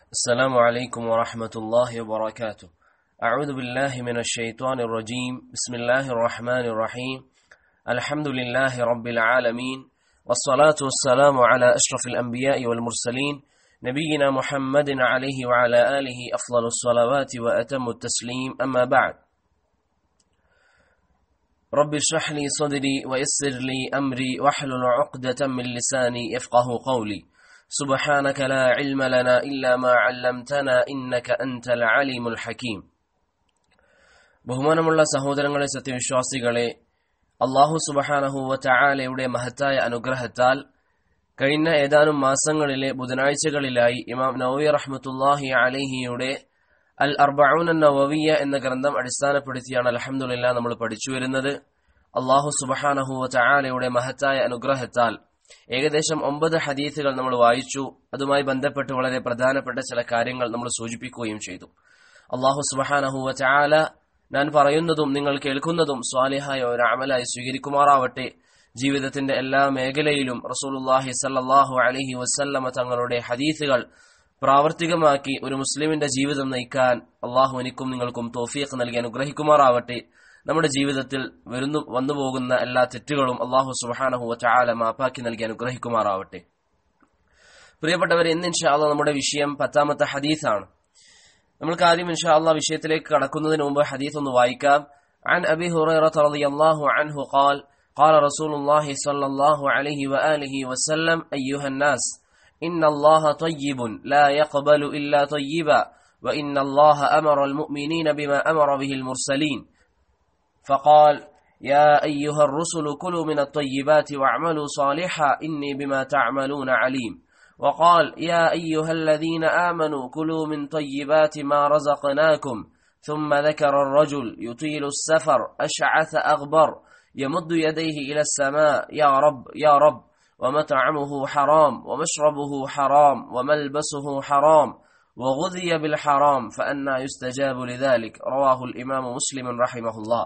السلام عليكم ورحمة الله وبركاته أعوذ بالله من الشيطان الرجيم بسم الله الرحمن الرحيم الحمد لله رب العالمين والصلاة والسلام على أشرف الأنبياء والمرسلين نبينا محمد عليه وعلى آله أفضل الصلوات وأتم التسليم أما بعد رب اشرح لي صدري ويسر لي أمري واحلل عقدة من لساني يفقه قولي سبحانك لا علم لنا إلا ما علمتنا إنك أنت العليم الحكيم ബഹുമാനമുള്ള സഹോദരങ്ങളെ സത്യവിശ്വാസികളെ അള്ളാഹു സുബഹാനഹുവ ചായാലയുടെ മഹത്തായ അനുഗ്രഹത്താൽ കഴിഞ്ഞ ഏതാനും മാസങ്ങളിലെ ബുധനാഴ്ചകളിലായി ഇമാം നവവി റഹ്മത്തുല്ലാഹി അലഹിയുടെ അൽ അർബഊൻ നവവിയ എന്ന ഗ്രന്ഥം അടിസ്ഥാനപ്പെടുത്തിയാണ് അലഹമുല്ല നമ്മൾ പഠിച്ചു വരുന്നത് അള്ളാഹു സുബഹാനഹുവ ചായാലയുടെ മഹത്തായ അനുഗ്രഹത്താൽ ഏകദേശം ഒമ്പത് ഹദീസുകൾ നമ്മൾ വായിച്ചു അതുമായി ബന്ധപ്പെട്ട് വളരെ പ്രധാനപ്പെട്ട ചില കാര്യങ്ങൾ നമ്മൾ സൂചിപ്പിക്കുകയും ചെയ്തു അള്ളാഹു സുബഹാനഹുവ ചായാല ഞാൻ പറയുന്നതും നിങ്ങൾ കേൾക്കുന്നതും സ്വാലിഹായ ഒരു അമലായി സ്വീകരിക്കുമാറാവട്ടെ ജീവിതത്തിന്റെ എല്ലാ മേഖലയിലും റസൂലുല്ലാഹി സല്ലാഹു അലഹി വസല്ലമ തങ്ങളുടെ ഹദീസുകൾ പ്രാവർത്തികമാക്കി ഒരു മുസ്ലിമിന്റെ ജീവിതം നയിക്കാൻ അള്ളാഹു എനിക്കും നിങ്ങൾക്കും തോഫീഖ് നൽകി അനുഗ്രഹിക്കുമാറാവട്ടെ നമ്മുടെ ജീവിതത്തിൽ വരുന്നു വന്നുപോകുന്ന എല്ലാ തെറ്റുകളും അള്ളാഹു സുബാനഹു ചാല മാപ്പാക്കി നൽകി അനുഗ്രഹിക്കുമാറാവട്ടെ പ്രിയപ്പെട്ടവരെ ഇന്ന് ഇൻഷാല്ല നമ്മുടെ വിഷയം പത്താമത്തെ ഹദീസാണ് നമ്മൾക്ക് ആദ്യം ഇൻഷാല്ല വിഷയത്തിലേക്ക് കടക്കുന്നതിന് മുമ്പ് ഹദീസ് ഒന്ന് വായിക്കാം عن أبي هريرة رضي الله عنه قال قال رسول الله صلى الله عليه وآله وسلم أيها الناس إن الله طيب لا يقبل إلا طيبا وإن الله أمر المؤمنين بما أمر به المرسلين فقال يا أيها الرسل كلوا من الطيبات واعملوا صالحا إني بما تعملون عليم وقال يا أيها الذين آمنوا كلوا من طيبات ما رزقناكم ثم ذكر الرجل يطيل السفر أشعث أغبر يمد يديه إلى السماء يا رب يا رب ومطعمه حرام ومشربه حرام وملبسه حرام وغذي بالحرام فأنا يستجاب لذلك رواه الإمام مسلم رحمه الله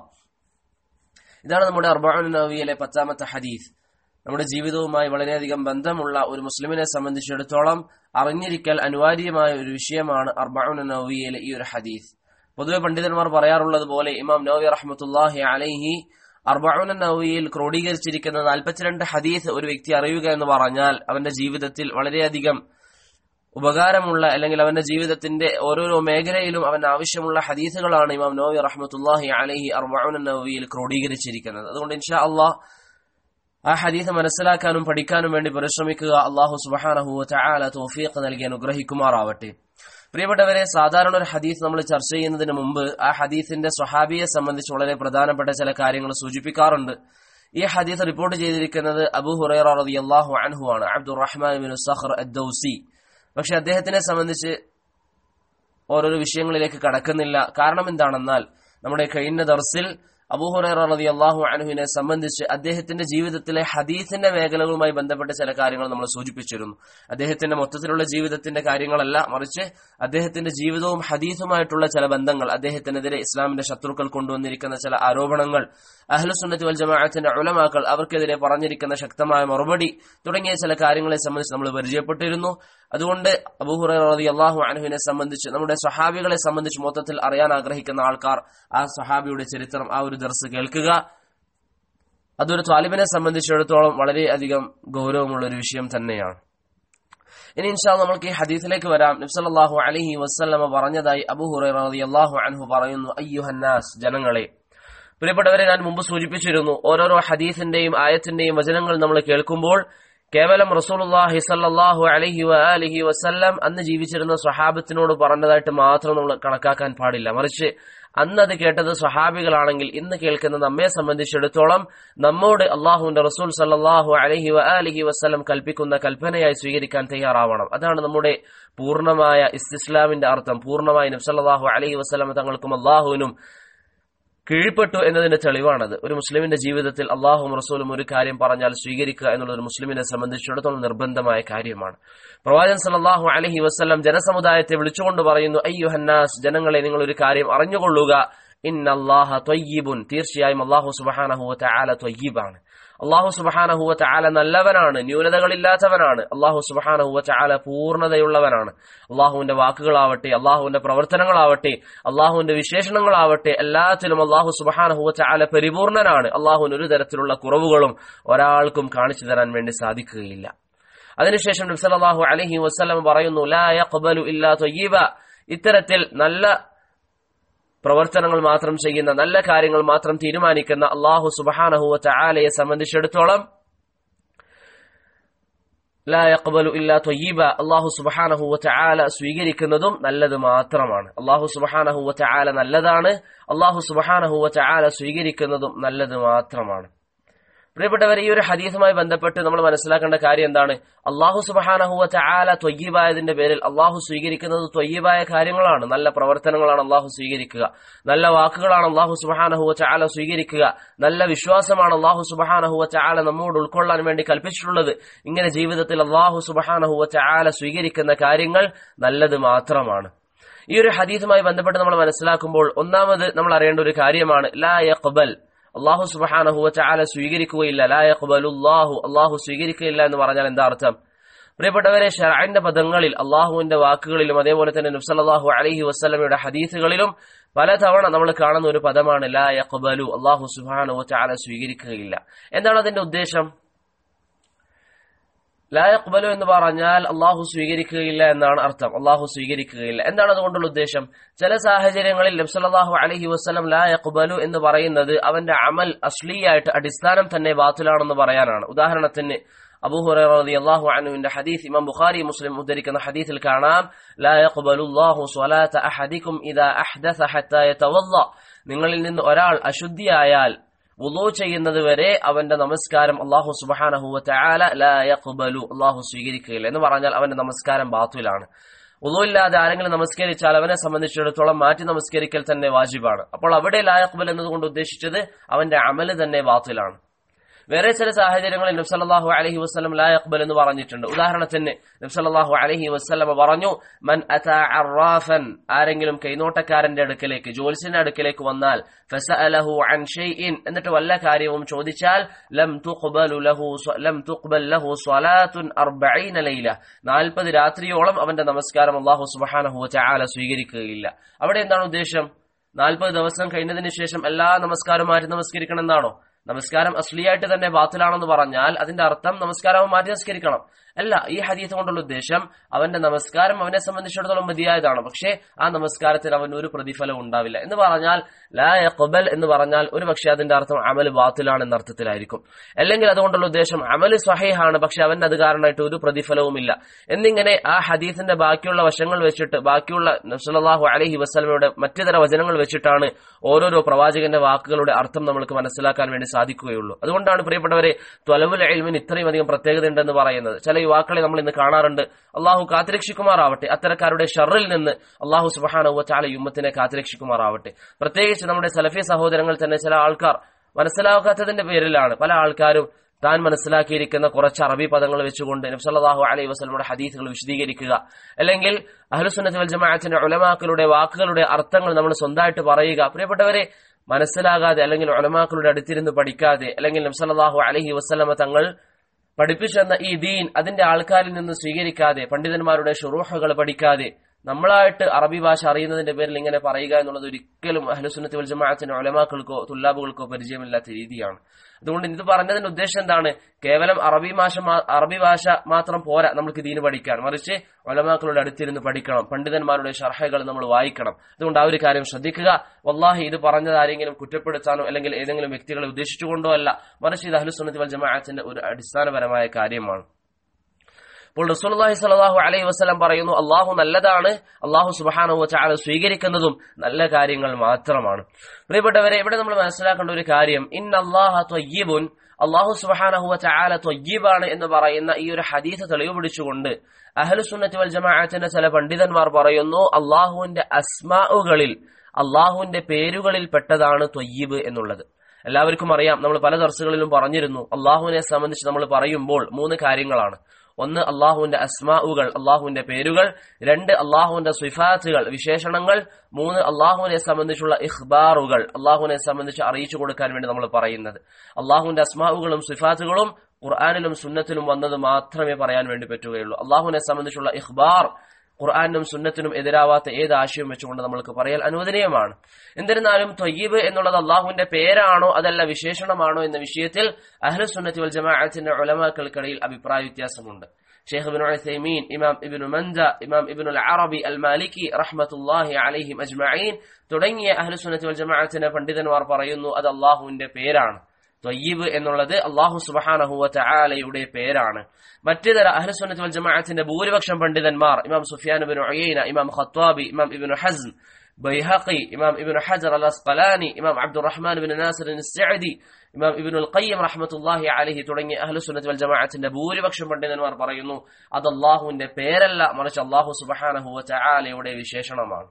ഇതാണ് നമ്മുടെ അർബാൻ നവിയിലെ പത്താമത്തെ ഹദീസ് നമ്മുടെ ജീവിതവുമായി വളരെയധികം ബന്ധമുള്ള ഒരു മുസ്ലിമിനെ സംബന്ധിച്ചിടത്തോളം അറിഞ്ഞിരിക്കൽ അനിവാര്യമായ ഒരു വിഷയമാണ് അർബാൻ നവിയിലെ ഈ ഒരു ഹദീസ് പൊതുവെ പണ്ഡിതന്മാർ പറയാറുള്ളത് പോലെ ഇമാം നവി റഹ്മത്തുല്ലാഹി അലൈഹി അർബാൻ നവിയിൽ ക്രോഡീകരിച്ചിരിക്കുന്ന നാൽപ്പത്തിരണ്ട് ഹദീസ് ഒരു വ്യക്തി അറിയുക എന്ന് പറഞ്ഞാൽ അവന്റെ ജീവിതത്തിൽ വളരെയധികം ഉപകാരമുള്ള അല്ലെങ്കിൽ അവന്റെ ജീവിതത്തിന്റെ ഓരോരോ മേഖലയിലും അവന് ആവശ്യമുള്ള ഹദീസുകളാണ് ഇമാം നോവി റഹ്മത്തുല്ലാഹി അലഹി അർബാൻ നവിയിൽ ക്രോഡീകരിച്ചിരിക്കുന്നത് അതുകൊണ്ട് ഇൻഷാ അള്ളാഹ് ആ ഹദീസ് മനസ്സിലാക്കാനും പഠിക്കാനും വേണ്ടി പരിശ്രമിക്കുക അള്ളാഹു സുബാനഹു ചാല തോഫീഖ് നൽകി അനുഗ്രഹിക്കുമാറാവട്ടെ പ്രിയപ്പെട്ടവരെ സാധാരണ ഒരു ഹദീസ് നമ്മൾ ചർച്ച ചെയ്യുന്നതിന് മുമ്പ് ആ ഹദീസിന്റെ സ്വഹാബിയെ സംബന്ധിച്ച് വളരെ പ്രധാനപ്പെട്ട ചില കാര്യങ്ങൾ സൂചിപ്പിക്കാറുണ്ട് ഈ ഹദീസ് റിപ്പോർട്ട് ചെയ്തിരിക്കുന്നത് അബു ഹുറൈറ റളിയല്ലാഹു അൻഹു ആണ് അബ്ദുറഹ്മാൻ ബിൻ സഖർ അദ്ദൌസി പക്ഷെ അദ്ദേഹത്തിനെ സംബന്ധിച്ച് ഓരോരോ വിഷയങ്ങളിലേക്ക് കടക്കുന്നില്ല കാരണം എന്താണെന്നാൽ നമ്മുടെ കഴിഞ്ഞ ദർസിൽ അബൂഹുറൈറ റതി അള്ളാഹു അനഹുവിനെ സംബന്ധിച്ച് അദ്ദേഹത്തിന്റെ ജീവിതത്തിലെ ഹദീസിന്റെ മേഖലകളുമായി ബന്ധപ്പെട്ട ചില കാര്യങ്ങൾ നമ്മൾ സൂചിപ്പിച്ചിരുന്നു അദ്ദേഹത്തിന്റെ മൊത്തത്തിലുള്ള ജീവിതത്തിന്റെ കാര്യങ്ങളല്ല മറിച്ച് അദ്ദേഹത്തിന്റെ ജീവിതവും ഹദീസുമായിട്ടുള്ള ചില ബന്ധങ്ങൾ അദ്ദേഹത്തിനെതിരെ ഇസ്ലാമിന്റെ ശത്രുക്കൾ കൊണ്ടുവന്നിരിക്കുന്ന ചില ആരോപണങ്ങൾ അഹ്ലുസുന്നത്ത് വൽ ജമാഅത്തിന്റെ ഉലമാക്കൾ അവർക്കെതിരെ പറഞ്ഞിരിക്കുന്ന ശക്തമായ മറുപടി തുടങ്ങിയ ചില കാര്യങ്ങളെ സംബന്ധിച്ച് നമ്മൾ പരിചയപ്പെട്ടിരുന്നു അതുകൊണ്ട് അബൂഹുറ റതി അള്ളാഹു അനഹുവിനെ സംബന്ധിച്ച് നമ്മുടെ സ്വഹാബികളെ സംബന്ധിച്ച് മൊത്തത്തിൽ അറിയാൻ ആഗ്രഹിക്കുന്ന ആൾക്കാർ ആ സ്വഹാബിയുടെ ചരിത്രം ആ ഒരു ദർസ് കേൾക്കുക അതൊരു താലിബിനെ സംബന്ധിച്ചിടത്തോളം വളരെയധികം ഗൗരവമുള്ള ഒരു വിഷയം തന്നെയാണ് ഇനി ഇൻഷാ നമ്മൾക്ക് ഈ ഹദീസിലേക്ക് വരാം നബ്സല്ലാഹു അലഹി വസ്ല്ലമ പറഞ്ഞതായി അബൂഹുറ റതി അള്ളാഹു അൻഹു പറയുന്നു അയ്യുഹന്നാസ് ജനങ്ങളെ പ്രിയപ്പെട്ടവരെ ഞാൻ മുമ്പ് സൂചിപ്പിച്ചിരുന്നു ഓരോരോ ഹദീസിന്റെയും ആയത്തിന്റെയും വചനങ്ങൾ നമ്മൾ കേൾക്കുമ്പോൾ കേവലം റസൂലുല്ലാഹി സല്ലാഹു അലഹി അലഹി വസ്ല്ലാം അന്ന് ജീവിച്ചിരുന്ന സ്വഹാബത്തിനോട് പറഞ്ഞതായിട്ട് മാത്രം നമ്മൾ കണക്കാക്കാൻ പാടില്ല മറിച്ച് അന്ന് അത് കേട്ടത് സ്വഹാബികളാണെങ്കിൽ ഇന്ന് കേൾക്കുന്ന നമ്മെ സംബന്ധിച്ചിടത്തോളം നമ്മോട് അള്ളാഹുവിന്റെ റസൂൽ സല്ലാഹു അലഹി അലഹി വസ്ലം കൽപ്പിക്കുന്ന കൽപ്പനയായി സ്വീകരിക്കാൻ തയ്യാറാവണം അതാണ് നമ്മുടെ പൂർണ്ണമായ ഇസ്ലാമിന്റെ അർത്ഥം പൂർണ്ണമായി നബ്സല്ലാഹു അലഹി വസ്ലം തങ്ങൾക്കും അള്ളാഹുവിനും കീഴ്പ്പെട്ടു എന്നതിന്റെ തെളിവാണത് ഒരു മുസ്ലിമിന്റെ ജീവിതത്തിൽ അള്ളാഹും റസൂലും ഒരു കാര്യം പറഞ്ഞാൽ സ്വീകരിക്കുക എന്നുള്ളത് ഒരു മുസ്ലിമിനെ സംബന്ധിച്ചിടത്തോളം നിർബന്ധമായ കാര്യമാണ് പ്രവാചകൻ സല്ലാഹു അലഹി വസ്ലം ജനസമുദായത്തെ വിളിച്ചുകൊണ്ട് പറയുന്നു അയ്യുഹന്നാസ് ജനങ്ങളെ നിങ്ങൾ ഒരു കാര്യം അറിഞ്ഞുകൊള്ളുക ഇന്നല്ലാഹ ത്വയ്യിബുൻ തീർച്ചയായും അള്ളാഹു സുബഹാനഹു ആല ത്വയ്യീബാണ് അള്ളാഹു സുബഹാനഹുവ ചാല നല്ലവനാണ് ന്യൂനതകളില്ലാത്തവനാണ് അള്ളാഹു സുബഹാനഹുവ ചാല പൂർണ്ണതയുള്ളവനാണ് അള്ളാഹുവിന്റെ വാക്കുകളാവട്ടെ അള്ളാഹുവിന്റെ പ്രവർത്തനങ്ങളാവട്ടെ അള്ളാഹുവിന്റെ വിശേഷണങ്ങളാവട്ടെ എല്ലാത്തിലും അള്ളാഹു സുബഹാനഹുവ ചാല പരിപൂർണനാണ് അള്ളാഹുവിന് ഒരു തരത്തിലുള്ള കുറവുകളും ഒരാൾക്കും കാണിച്ചു തരാൻ വേണ്ടി സാധിക്കുകയില്ല അതിനുശേഷം നബ്സലാഹു അലഹി വസ്ലം പറയുന്നു ലാ യഖ്ബലു ഇല്ലാ ത്വയ്യിബ ഇത്തരത്തിൽ നല്ല പ്രവർത്തനങ്ങൾ മാത്രം ചെയ്യുന്ന നല്ല കാര്യങ്ങൾ മാത്രം തീരുമാനിക്കുന്ന അള്ളാഹു സുബഹാനഹുവ ചാലയെ സംബന്ധിച്ചിടത്തോളം ലാ യഖ്ബലു ഇല്ലാ ത്വയ്യിബ അള്ളാഹു സുബഹാനഹു വതആല സ്വീകരിക്കുന്നതും നല്ലത് മാത്രമാണ് അള്ളാഹു സുബഹാനഹു വതആല നല്ലതാണ് അള്ളാഹു സുബഹാനഹു വതആല സ്വീകരിക്കുന്നതും നല്ലത് മാത്രമാണ് പ്രിയപ്പെട്ടവർ ഈ ഒരു ഹദീസുമായി ബന്ധപ്പെട്ട് നമ്മൾ മനസ്സിലാക്കേണ്ട കാര്യം എന്താണ് അള്ളാഹു സുബഹാനഹുവ ചാല ത്വയ്യബായതിന്റെ പേരിൽ അള്ളാഹു സ്വീകരിക്കുന്നത് ത്വയ്യബായ കാര്യങ്ങളാണ് നല്ല പ്രവർത്തനങ്ങളാണ് അള്ളാഹു സ്വീകരിക്കുക നല്ല വാക്കുകളാണ് അള്ളാഹു സുബഹാനഹുവ ചാല സ്വീകരിക്കുക നല്ല വിശ്വാസമാണ് അള്ളാഹു സുബഹാനഹുവ ചാല നമ്മോട് ഉൾക്കൊള്ളാൻ വേണ്ടി കൽപ്പിച്ചിട്ടുള്ളത് ഇങ്ങനെ ജീവിതത്തിൽ അള്ളാഹു സുബഹാനഹുവ ചാല സ്വീകരിക്കുന്ന കാര്യങ്ങൾ നല്ലത് മാത്രമാണ് ഈ ഒരു ഹദീസുമായി ബന്ധപ്പെട്ട് നമ്മൾ മനസ്സിലാക്കുമ്പോൾ ഒന്നാമത് നമ്മൾ അറിയേണ്ട ഒരു കാര്യമാണ് ലാ യഖ്ബൽ അള്ളാഹു സുബഹാനഹുവ ചാല സ്വീകരിക്കുകയില്ല ലായഖ്ബലുല്ലാഹു അള്ളാഹു സ്വീകരിക്കുകയില്ല എന്ന് പറഞ്ഞാൽ എന്താ അർത്ഥം പ്രിയപ്പെട്ടവരെ ഷറാന്റെ പദങ്ങളിൽ അള്ളാഹുവിന്റെ വാക്കുകളിലും അതേപോലെ തന്നെ നുഫ്സലാഹു അലഹി വസ്ലമയുടെ ഹദീസുകളിലും പലതവണ നമ്മൾ കാണുന്ന ഒരു പദമാണ് ലാ യഖ്ബലു അള്ളാഹു സുബാനുവ ചാല സ്വീകരിക്കുകയില്ല എന്താണ് അതിന്റെ ഉദ്ദേശം ലാ യഖ്ബലു എന്ന് പറഞ്ഞാൽ അള്ളാഹു സ്വീകരിക്കുകയില്ല എന്നാണ് അർത്ഥം അള്ളാഹു സ്വീകരിക്കുകയില്ല എന്താണ് അതുകൊണ്ടുള്ള ഉദ്ദേശം ചില സാഹചര്യങ്ങളിൽ നബ്സല്ലാഹു അലഹി വസ്ലം ലാ യഖ്ബലു എന്ന് പറയുന്നത് അവന്റെ അമൽ അശ്ലീയായിട്ട് അടിസ്ഥാനം തന്നെ ബാത്തിലാണെന്ന് പറയാനാണ് ഉദാഹരണത്തിന് അബൂഹുറൈറതി അള്ളാഹു അനുവിന്റെ ഹദീസ് ഇമാം ബുഖാരി മുസ്ലിം ഉദ്ധരിക്കുന്ന ഹദീസിൽ കാണാം ലാ യഖ്ബലുല്ലാഹു സ്വലാത്ത അഹദിക്കും ഇദാ അഹ്ദസ ഹത്താ യതവല്ല നിങ്ങളിൽ നിന്ന് ഒരാൾ അശുദ്ധിയായാൽ വുളു ചെയ്യുന്നത് വരെ അവന്റെ നമസ്കാരം അള്ളാഹു സുബഹാനഹുവ ചാല ലായഖ്ബലു അള്ളാഹു സ്വീകരിക്കുകയില്ല എന്ന് പറഞ്ഞാൽ അവന്റെ നമസ്കാരം ബാത്തുലാണ് ഉളുവില്ലാതെ ആരെങ്കിലും നമസ്കരിച്ചാൽ അവനെ സംബന്ധിച്ചിടത്തോളം മാറ്റി നമസ്കരിക്കൽ തന്നെ വാജിബാണ് അപ്പോൾ അവിടെ ലായഖ്ബൽ എന്നതുകൊണ്ട് ഉദ്ദേശിച്ചത് അവന്റെ അമല് തന്നെ ബാത്തിലാണ് വേറെ ചില സാഹചര്യങ്ങളിൽ നബ്സല്ലാഹു അലഹി വസ്ലം ലാ അക്ബൽ എന്ന് പറഞ്ഞിട്ടുണ്ട് ഉദാഹരണത്തിന് നബ്സല്ലാഹു അലഹി വസ്ലമ പറഞ്ഞു മൻ അറാഫൻ ആരെങ്കിലും കൈനോട്ടക്കാരന്റെ അടുക്കലേക്ക് ജോൽസിന്റെ അടുക്കലേക്ക് വന്നാൽ ഫസഅലഹു അൻ ഷൈഇൻ എന്നിട്ട് വല്ല കാര്യവും ചോദിച്ചാൽ ലം തുഖ്ബലു ലഹു ലം തുഖ്ബൽ ലഹു സ്വലാത്തുൻ അർബഈന ലൈല 40 രാത്രിയോളം അവന്റെ നമസ്കാരം അല്ലാഹു സുബ്ഹാനഹു വതആല സ്വീകരിക്കുകയില്ല അവിടെ എന്താണ് ഉദ്ദേശം 40 ദിവസം കഴിഞ്ഞതിന് ശേഷം എല്ലാ നമസ്കാരവും മാറ്റി നമസ്കരിക്കണം എന്നാണോ നമസ്കാരം അശ്ലിയായിട്ട് തന്നെ ബാത്തിലാണെന്ന് പറഞ്ഞാൽ അതിന്റെ അർത്ഥം നമസ്കാരം മാറ്റി നമസ്കരിക്കണം അല്ല ഈ ഹദീസ് കൊണ്ടുള്ള ഉദ്ദേശം അവന്റെ നമസ്കാരം അവനെ സംബന്ധിച്ചിടത്തോളം മതിയായതാണ് പക്ഷേ ആ നമസ്കാരത്തിൽ അവൻ ഒരു പ്രതിഫലം ഉണ്ടാവില്ല എന്ന് പറഞ്ഞാൽ ലാ യഖ്ബൽ എന്ന് പറഞ്ഞാൽ ഒരു പക്ഷേ അതിന്റെ അർത്ഥം അമൽ ബാത്തിലാണ് എന്ന അർത്ഥത്തിലായിരിക്കും അല്ലെങ്കിൽ അതുകൊണ്ടുള്ള ഉദ്ദേശം അമൽ സ്വഹീഹാണ് പക്ഷെ അവന്റെ അത് കാരണമായിട്ട് ഒരു പ്രതിഫലവുമില്ല എന്നിങ്ങനെ ആ ഹദീസിന്റെ ബാക്കിയുള്ള വശങ്ങൾ വെച്ചിട്ട് ബാക്കിയുള്ള നബ്സലാഹു അലഹി വസ്ലമയുടെ മറ്റു തര വചനങ്ങൾ വെച്ചിട്ടാണ് ഓരോരോ പ്രവാചകന്റെ വാക്കുകളുടെ അർത്ഥം നമ്മൾക്ക് മനസ്സിലാക്കാൻ വേണ്ടി സാധിക്കുകയുള്ളൂ അതുകൊണ്ടാണ് പ്രിയപ്പെട്ടവരെ ത്വലവുൽ എൽമിന് ഇത്രയും അധികം പ്രത്യേകത ഉണ്ടെന്ന് പറയുന്നത് ചില യുവാക്കളെ നമ്മൾ ഇന്ന് കാണാറുണ്ട് അള്ളാഹു കാത്തിരക്ഷിക്കുമാറാവട്ടെ അത്തരക്കാരുടെ ഷറിൽ നിന്ന് അള്ളാഹു സുബാനുവ ചാല യുമ്മത്തിനെ കാത്തിരക്ഷിക്കുമാറാവട്ടെ പ്രത്യേകിച്ച് നമ്മുടെ സലഫി സഹോദരങ്ങൾ തന്നെ ചില ആൾക്കാർ മനസ്സിലാക്കാത്തതിന്റെ പേരിലാണ് പല ആൾക്കാരും താൻ മനസ്സിലാക്കിയിരിക്കുന്ന കുറച്ച് അറബി പദങ്ങൾ വെച്ചുകൊണ്ട് നബ്സല്ലാഹു അലൈഹി വസ്ലമുടെ ഹദീസുകൾ വിശദീകരിക്കുക അല്ലെങ്കിൽ അഹ്ലുസുന്നത്ത് വൽ ജമാഅത്തിന്റെ ഉലമാക്കളുടെ വാക്കുകളുടെ അർത്ഥങ്ങൾ നമ്മൾ സ്വന്തമായിട്ട് പറയുക പ്രിയപ്പെട്ടവരെ മനസ്സിലാകാതെ അല്ലെങ്കിൽ ഉലമാക്കളുടെ അടുത്തിരുന്ന് പഠിക്കാതെ അല്ലെങ്കിൽ നബ്സല്ലാഹു അലഹി വസ്ലമ തങ്ങൾ പഠിപ്പിച്ചെന്ന ഈ ദീൻ അതിന്റെ ആൾക്കാരിൽ നിന്ന് സ്വീകരിക്കാതെ പണ്ഡിതന്മാരുടെ ഷുറൂഹകൾ പഠിക്കാതെ നമ്മളായിട്ട് അറബി ഭാഷ അറിയുന്നതിന്റെ പേരിൽ ഇങ്ങനെ പറയുക എന്നുള്ളത് ഒരിക്കലും അഹ്ലുസുന്നത്തി വൽ ജമാഅത്തിന്റെ ഒലമാക്കൾക്കോ തുല്ലാബുകൾക്കോ പരിചയമില്ലാത്ത രീതിയാണ് അതുകൊണ്ട് ഇത് പറഞ്ഞതിന്റെ ഉദ്ദേശം എന്താണ് കേവലം അറബി ഭാഷ അറബി ഭാഷ മാത്രം പോരാ നമുക്ക് ദീന് പഠിക്കാൻ മറിച്ച് ഒലമാക്കളുടെ അടുത്തിരുന്ന് പഠിക്കണം പണ്ഡിതന്മാരുടെ ഷർഹകൾ നമ്മൾ വായിക്കണം അതുകൊണ്ട് ആ ഒരു കാര്യം ശ്രദ്ധിക്കുക വല്ലാഹി ഇത് പറഞ്ഞത് ആരെങ്കിലും കുറ്റപ്പെടുത്താനോ അല്ലെങ്കിൽ ഏതെങ്കിലും വ്യക്തികളെ ഉദ്ദേശിച്ചുകൊണ്ടോ അല്ല മറിച്ച് ഇത് അഹ്ലുസുന്നത്തി വൽ ജമാഅത്തിന്റെ ഒരു അടിസ്ഥാനപരമായ കാര്യമാണ് അപ്പോൾ റസൂലുള്ളാഹി സ്വല്ലല്ലാഹു അലൈഹി വസല്ലം പറയുന്നു അള്ളാഹു നല്ലതാണ് അള്ളാഹു സുബ്ഹാനഹു വതആല സ്വീകരിക്കുന്നതും നല്ല കാര്യങ്ങൾ മാത്രമാണ് പ്രിയപ്പെട്ടവരെ ഇവിടെ നമ്മൾ മനസ്സിലാക്കേണ്ട ഒരു കാര്യം ഇന്നല്ലാഹ ത്വയ്യിബുൻ അള്ളാഹു സുബ്ഹാനഹു വതആല ത്വയ്യിബാണ് എന്ന് പറയുന്ന ഈ ഒരു ഹദീസ് തെളിവ് പിടിച്ചുകൊണ്ട് അഹ്ലുസുന്നത്തി വൽ ജമാഅത്തിന്റെ ചില പണ്ഡിതന്മാർ പറയുന്നു അള്ളാഹുവിന്റെ അസ്മാഉകളിൽ അള്ളാഹുവിന്റെ പേരുകളിൽ പെട്ടതാണ് ത്വയ്യിബ് എന്നുള്ളത് എല്ലാവർക്കും അറിയാം നമ്മൾ പല ദർസുകളിലും പറഞ്ഞിരുന്നു അള്ളാഹുവിനെ സംബന്ധിച്ച് നമ്മൾ പറയുമ്പോൾ മൂന്ന് കാര്യങ്ങളാണ് ഒന്ന് അള്ളാഹുവിന്റെ അസ്മാഉകൾ അള്ളാഹുവിന്റെ പേരുകൾ രണ്ട് അള്ളാഹുവിന്റെ സിഫാത്തുകൾ വിശേഷണങ്ങൾ മൂന്ന് അള്ളാഹുവിനെ സംബന്ധിച്ചുള്ള ഇഖ്ബാറുകൾ അള്ളാഹുവിനെ സംബന്ധിച്ച് അറിയിച്ചു കൊടുക്കാൻ വേണ്ടി നമ്മൾ പറയുന്നത് അള്ളാഹുവിന്റെ അസ്മാഉകളും സിഫാത്തുകളും ഖുർആാനിലും സുന്നത്തിലും വന്നത് മാത്രമേ പറയാൻ വേണ്ടി പറ്റുകയുള്ളൂ അള്ളാഹുവിനെ സംബന്ധിച്ചുള്ള ഇഖ്ബാർ ഖുർആാനും സുന്നത്തിനും എതിരാവാത്ത ഏത് ആശയം വെച്ചുകൊണ്ട് നമ്മൾക്ക് പറയാൻ അനുവദനീയമാണ് എന്നിരുന്നാലും തൊയ്യബ് എന്നുള്ളത് അള്ളാഹുവിന്റെ പേരാണോ അതല്ല വിശേഷണമാണോ എന്ന വിഷയത്തിൽ അഹ്ലു സുന്നത്തി വൽ ജമാഅത്തിന്റെ ഉലമാക്കൾക്കിടയിൽ അഭിപ്രായ വ്യത്യാസമുണ്ട് ഷെയ്ഖ് ബിൻ ഉസൈമീൻ ഇമാം ഇബ്നു മൻജ ഇമാം ഇബ്നുൽ അറബി അൽ മാലിക്കി റഹ്മത്തുല്ലാഹി അലൈഹിം അജ്മഈൻ തുടങ്ങിയ അഹ്ലു സുന്നത്തി വൽ ജമാഅത്തിന്റെ പണ്ഡിതന്മാർ പറയുന്നു അത് അള്ളാഹുവിന്റെ പേരാണ് ത്വയ്യബ് എന്നുള്ളത് അള്ളാഹു സുബഹാനഹുവ ചാലയുടെ പേരാണ് മറ്റു തര അഹ്ലുസുന്നത്ത് വൽ ജമാഅത്തിന്റെ ഭൂരിപക്ഷം പണ്ഡിതന്മാർ ഇമാം സുഫിയാൻ ഇബ്നു ഉയൈന ഇമാം ഖത്വാബി ഇമാം ഇബ്നു ഹസ്ൻ ബൈഹഖി ഇമാം ഇബ്നു ഹജർ അൽ അസ്ഖലാനി ഇമാം അബ്ദുറഹ്മാൻ ഇബ്നു നാസിർ സഅദി ഇമാം ഇബ്നുൽ ഖയ്യം റഹ്മത്തുള്ളാഹി അലൈഹി തുടങ്ങിയ അഹ്ലുസുന്നത്ത് വൽ ജമാഅത്തിന്റെ ഭൂരിപക്ഷം പണ്ഡിതന്മാർ പറയുന്നു അത് അള്ളാഹുവിന്റെ പേരല്ല മറിച്ച് അള്ളാഹു സുബഹാനഹുവ ചാലയുടെ വിശേഷണമാണ്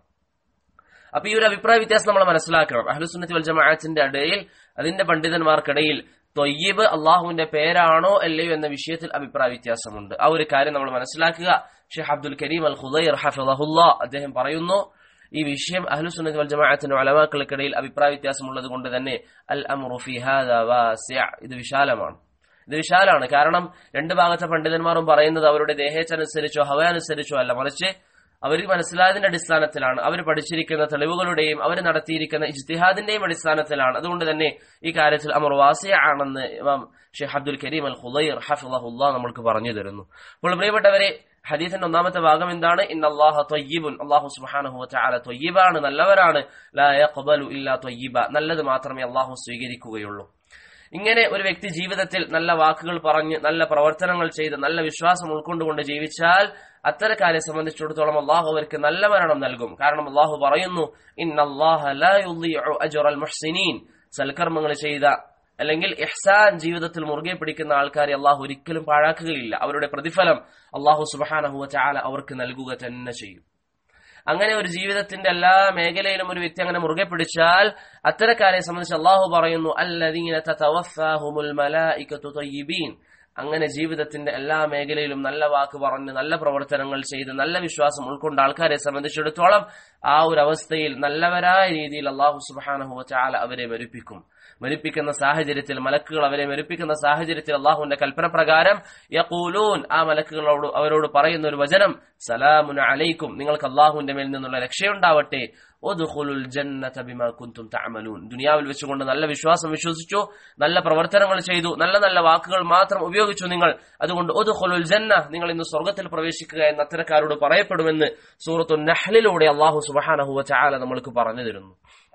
അപ്പൊ ഈ ഒരു അഭിപ്രായ വ്യത്യാസം നമ്മൾ മനസ്സിലാക്കണം അഹ്ലുസുന്നത്തി വൽ ജമാഅത്തിന്റെ ഇടയിൽ അതിന്റെ പണ്ഡിതന്മാർക്കിടയിൽ തൊയ്യബ് അള്ളാഹുവിന്റെ പേരാണോ അല്ലയോ എന്ന വിഷയത്തിൽ അഭിപ്രായ വ്യത്യാസമുണ്ട് ആ ഒരു കാര്യം നമ്മൾ മനസ്സിലാക്കുക ഷെയ്ഖ് അബ്ദുൽ കരീം അൽ ഖുദൈർ ഹഫിളഹുല്ല അദ്ദേഹം പറയുന്നു ഈ വിഷയം അഹ്ലുസുന്നത്തി വൽ ജമാഅത്തിന്റെ അലമാക്കൾക്കിടയിൽ അഭിപ്രായ വ്യത്യാസമുള്ളത് കൊണ്ട് തന്നെ അൽ അംറു ഫി ഹാദാ വാസിഅ ഇത് വിശാലമാണ് ഇത് വിശാലാണ് കാരണം രണ്ട് ഭാഗത്തെ പണ്ഡിതന്മാരും പറയുന്നത് അവരുടെ ദേഹേച്ഛനുസരിച്ചോ ഹവ അനുസരിച്ചോ അല്ല മറിച്ച് അവർ മനസ്സിലായതിന്റെ അടിസ്ഥാനത്തിലാണ് അവർ പഠിച്ചിരിക്കുന്ന തെളിവുകളുടെയും അവർ നടത്തിയിരിക്കുന്ന ഇജ്തിഹാദിന്റെയും അടിസ്ഥാനത്തിലാണ് അതുകൊണ്ട് തന്നെ ഈ കാര്യത്തിൽ അമർ വാസിയ ആണെന്ന് ഇമാം ഷെയ്ഖ് അബ്ദുൽ കരീം അൽ ഖുദൈർ ഹഫിളഹുല്ല നമ്മൾക്ക് പറഞ്ഞു തരുന്നു അപ്പോൾ പ്രിയപ്പെട്ടവരെ ഹദീസിന്റെ ഒന്നാമത്തെ ഭാഗം എന്താണ് ഇന്ന അള്ളാഹ തൊയ്യിബുൻ അള്ളാഹു സുബ്ഹാനഹു വതആല തൊയ്യിബാണ് നല്ലവരാണ് ലാ യഖ്ബലു ഇല്ലാ തൊയ്യിബ നല്ലത് മാത്രമേ അള്ളാഹു സ്വീകരിക്കുകയുള്ളൂ ഇങ്ങനെ ഒരു വ്യക്തി ജീവിതത്തിൽ നല്ല വാക്കുകൾ പറഞ്ഞ് നല്ല പ്രവർത്തനങ്ങൾ ചെയ്ത് നല്ല വിശ്വാസം ഉൾക്കൊണ്ടുകൊണ്ട് ജീവിച്ചാൽ അത്തരക്കാരെ സംബന്ധിച്ചിടത്തോളം അള്ളാഹു അവർക്ക് നല്ല മരണം നൽകും കാരണം അള്ളാഹു പറയുന്നു മുഹ്സിനീൻ സൽക്കർമ്മങ്ങൾ ചെയ്ത അല്ലെങ്കിൽ ഇഹ്സാൻ ജീവിതത്തിൽ മുറുകെ പിടിക്കുന്ന ആൾക്കാരെ അള്ളാഹു ഒരിക്കലും പാഴാക്കുകയില്ല അവരുടെ പ്രതിഫലം അള്ളാഹു സുബാനഹുവ ചാല അവർക്ക് നൽകുക തന്നെ ചെയ്യും അങ്ങനെ ഒരു ജീവിതത്തിന്റെ എല്ലാ മേഖലയിലും ഒരു വ്യക്തി അങ്ങനെ മുറുകെ പിടിച്ചാൽ അത്തരക്കാരെ സംബന്ധിച്ച് അള്ളാഹു പറയുന്നു അല്ലദീൻ അങ്ങനെ ജീവിതത്തിന്റെ എല്ലാ മേഖലയിലും നല്ല വാക്ക് പറഞ്ഞ് നല്ല പ്രവർത്തനങ്ങൾ ചെയ്ത് നല്ല വിശ്വാസം ഉൾക്കൊണ്ട ആൾക്കാരെ സംബന്ധിച്ചിടത്തോളം ആ ഒരു അവസ്ഥയിൽ നല്ലവരായ രീതിയിൽ അള്ളാഹു സുബാനഹു ചാല അവരെ മരിപ്പിക്കും മരിപ്പിക്കുന്ന സാഹചര്യത്തിൽ മലക്കുകൾ അവരെ മരിപ്പിക്കുന്ന സാഹചര്യത്തിൽ അള്ളാഹുവിന്റെ കൽപ്പന പ്രകാരം യഖൂലൂൻ ആ മലക്കുകളോട് അവരോട് പറയുന്ന ഒരു വചനം സലാമുൻ അലൈക്കും നിങ്ങൾക്ക് അള്ളാഹുവിന്റെ മേൽ നിന്നുള്ള രക്ഷയുണ്ടാവട്ടെ ഒതുഖുലുൽ ജന്നത ബിമാ കുന്തും തഅമലൂൻ ദുനിയാവിൽ വെച്ചുകൊണ്ട് നല്ല വിശ്വാസം വിശ്വസിച്ചു നല്ല പ്രവർത്തനങ്ങൾ ചെയ്തു നല്ല നല്ല വാക്കുകൾ മാത്രം ഉപയോഗിച്ചു നിങ്ങൾ അതുകൊണ്ട് ഒതുഖുലുൽ ജന്ന നിങ്ങൾ ഇന്ന് സ്വർഗത്തിൽ പ്രവേശിക്കുക എന്ന അത്തരക്കാരോട് പറയപ്പെടുമെന്ന് സൂറത്തു നഹ്ലിലൂടെ അള്ളാഹു സുബഹാനഹു വതആല നമ്മൾക്ക് പറഞ്ഞു തരുന്നു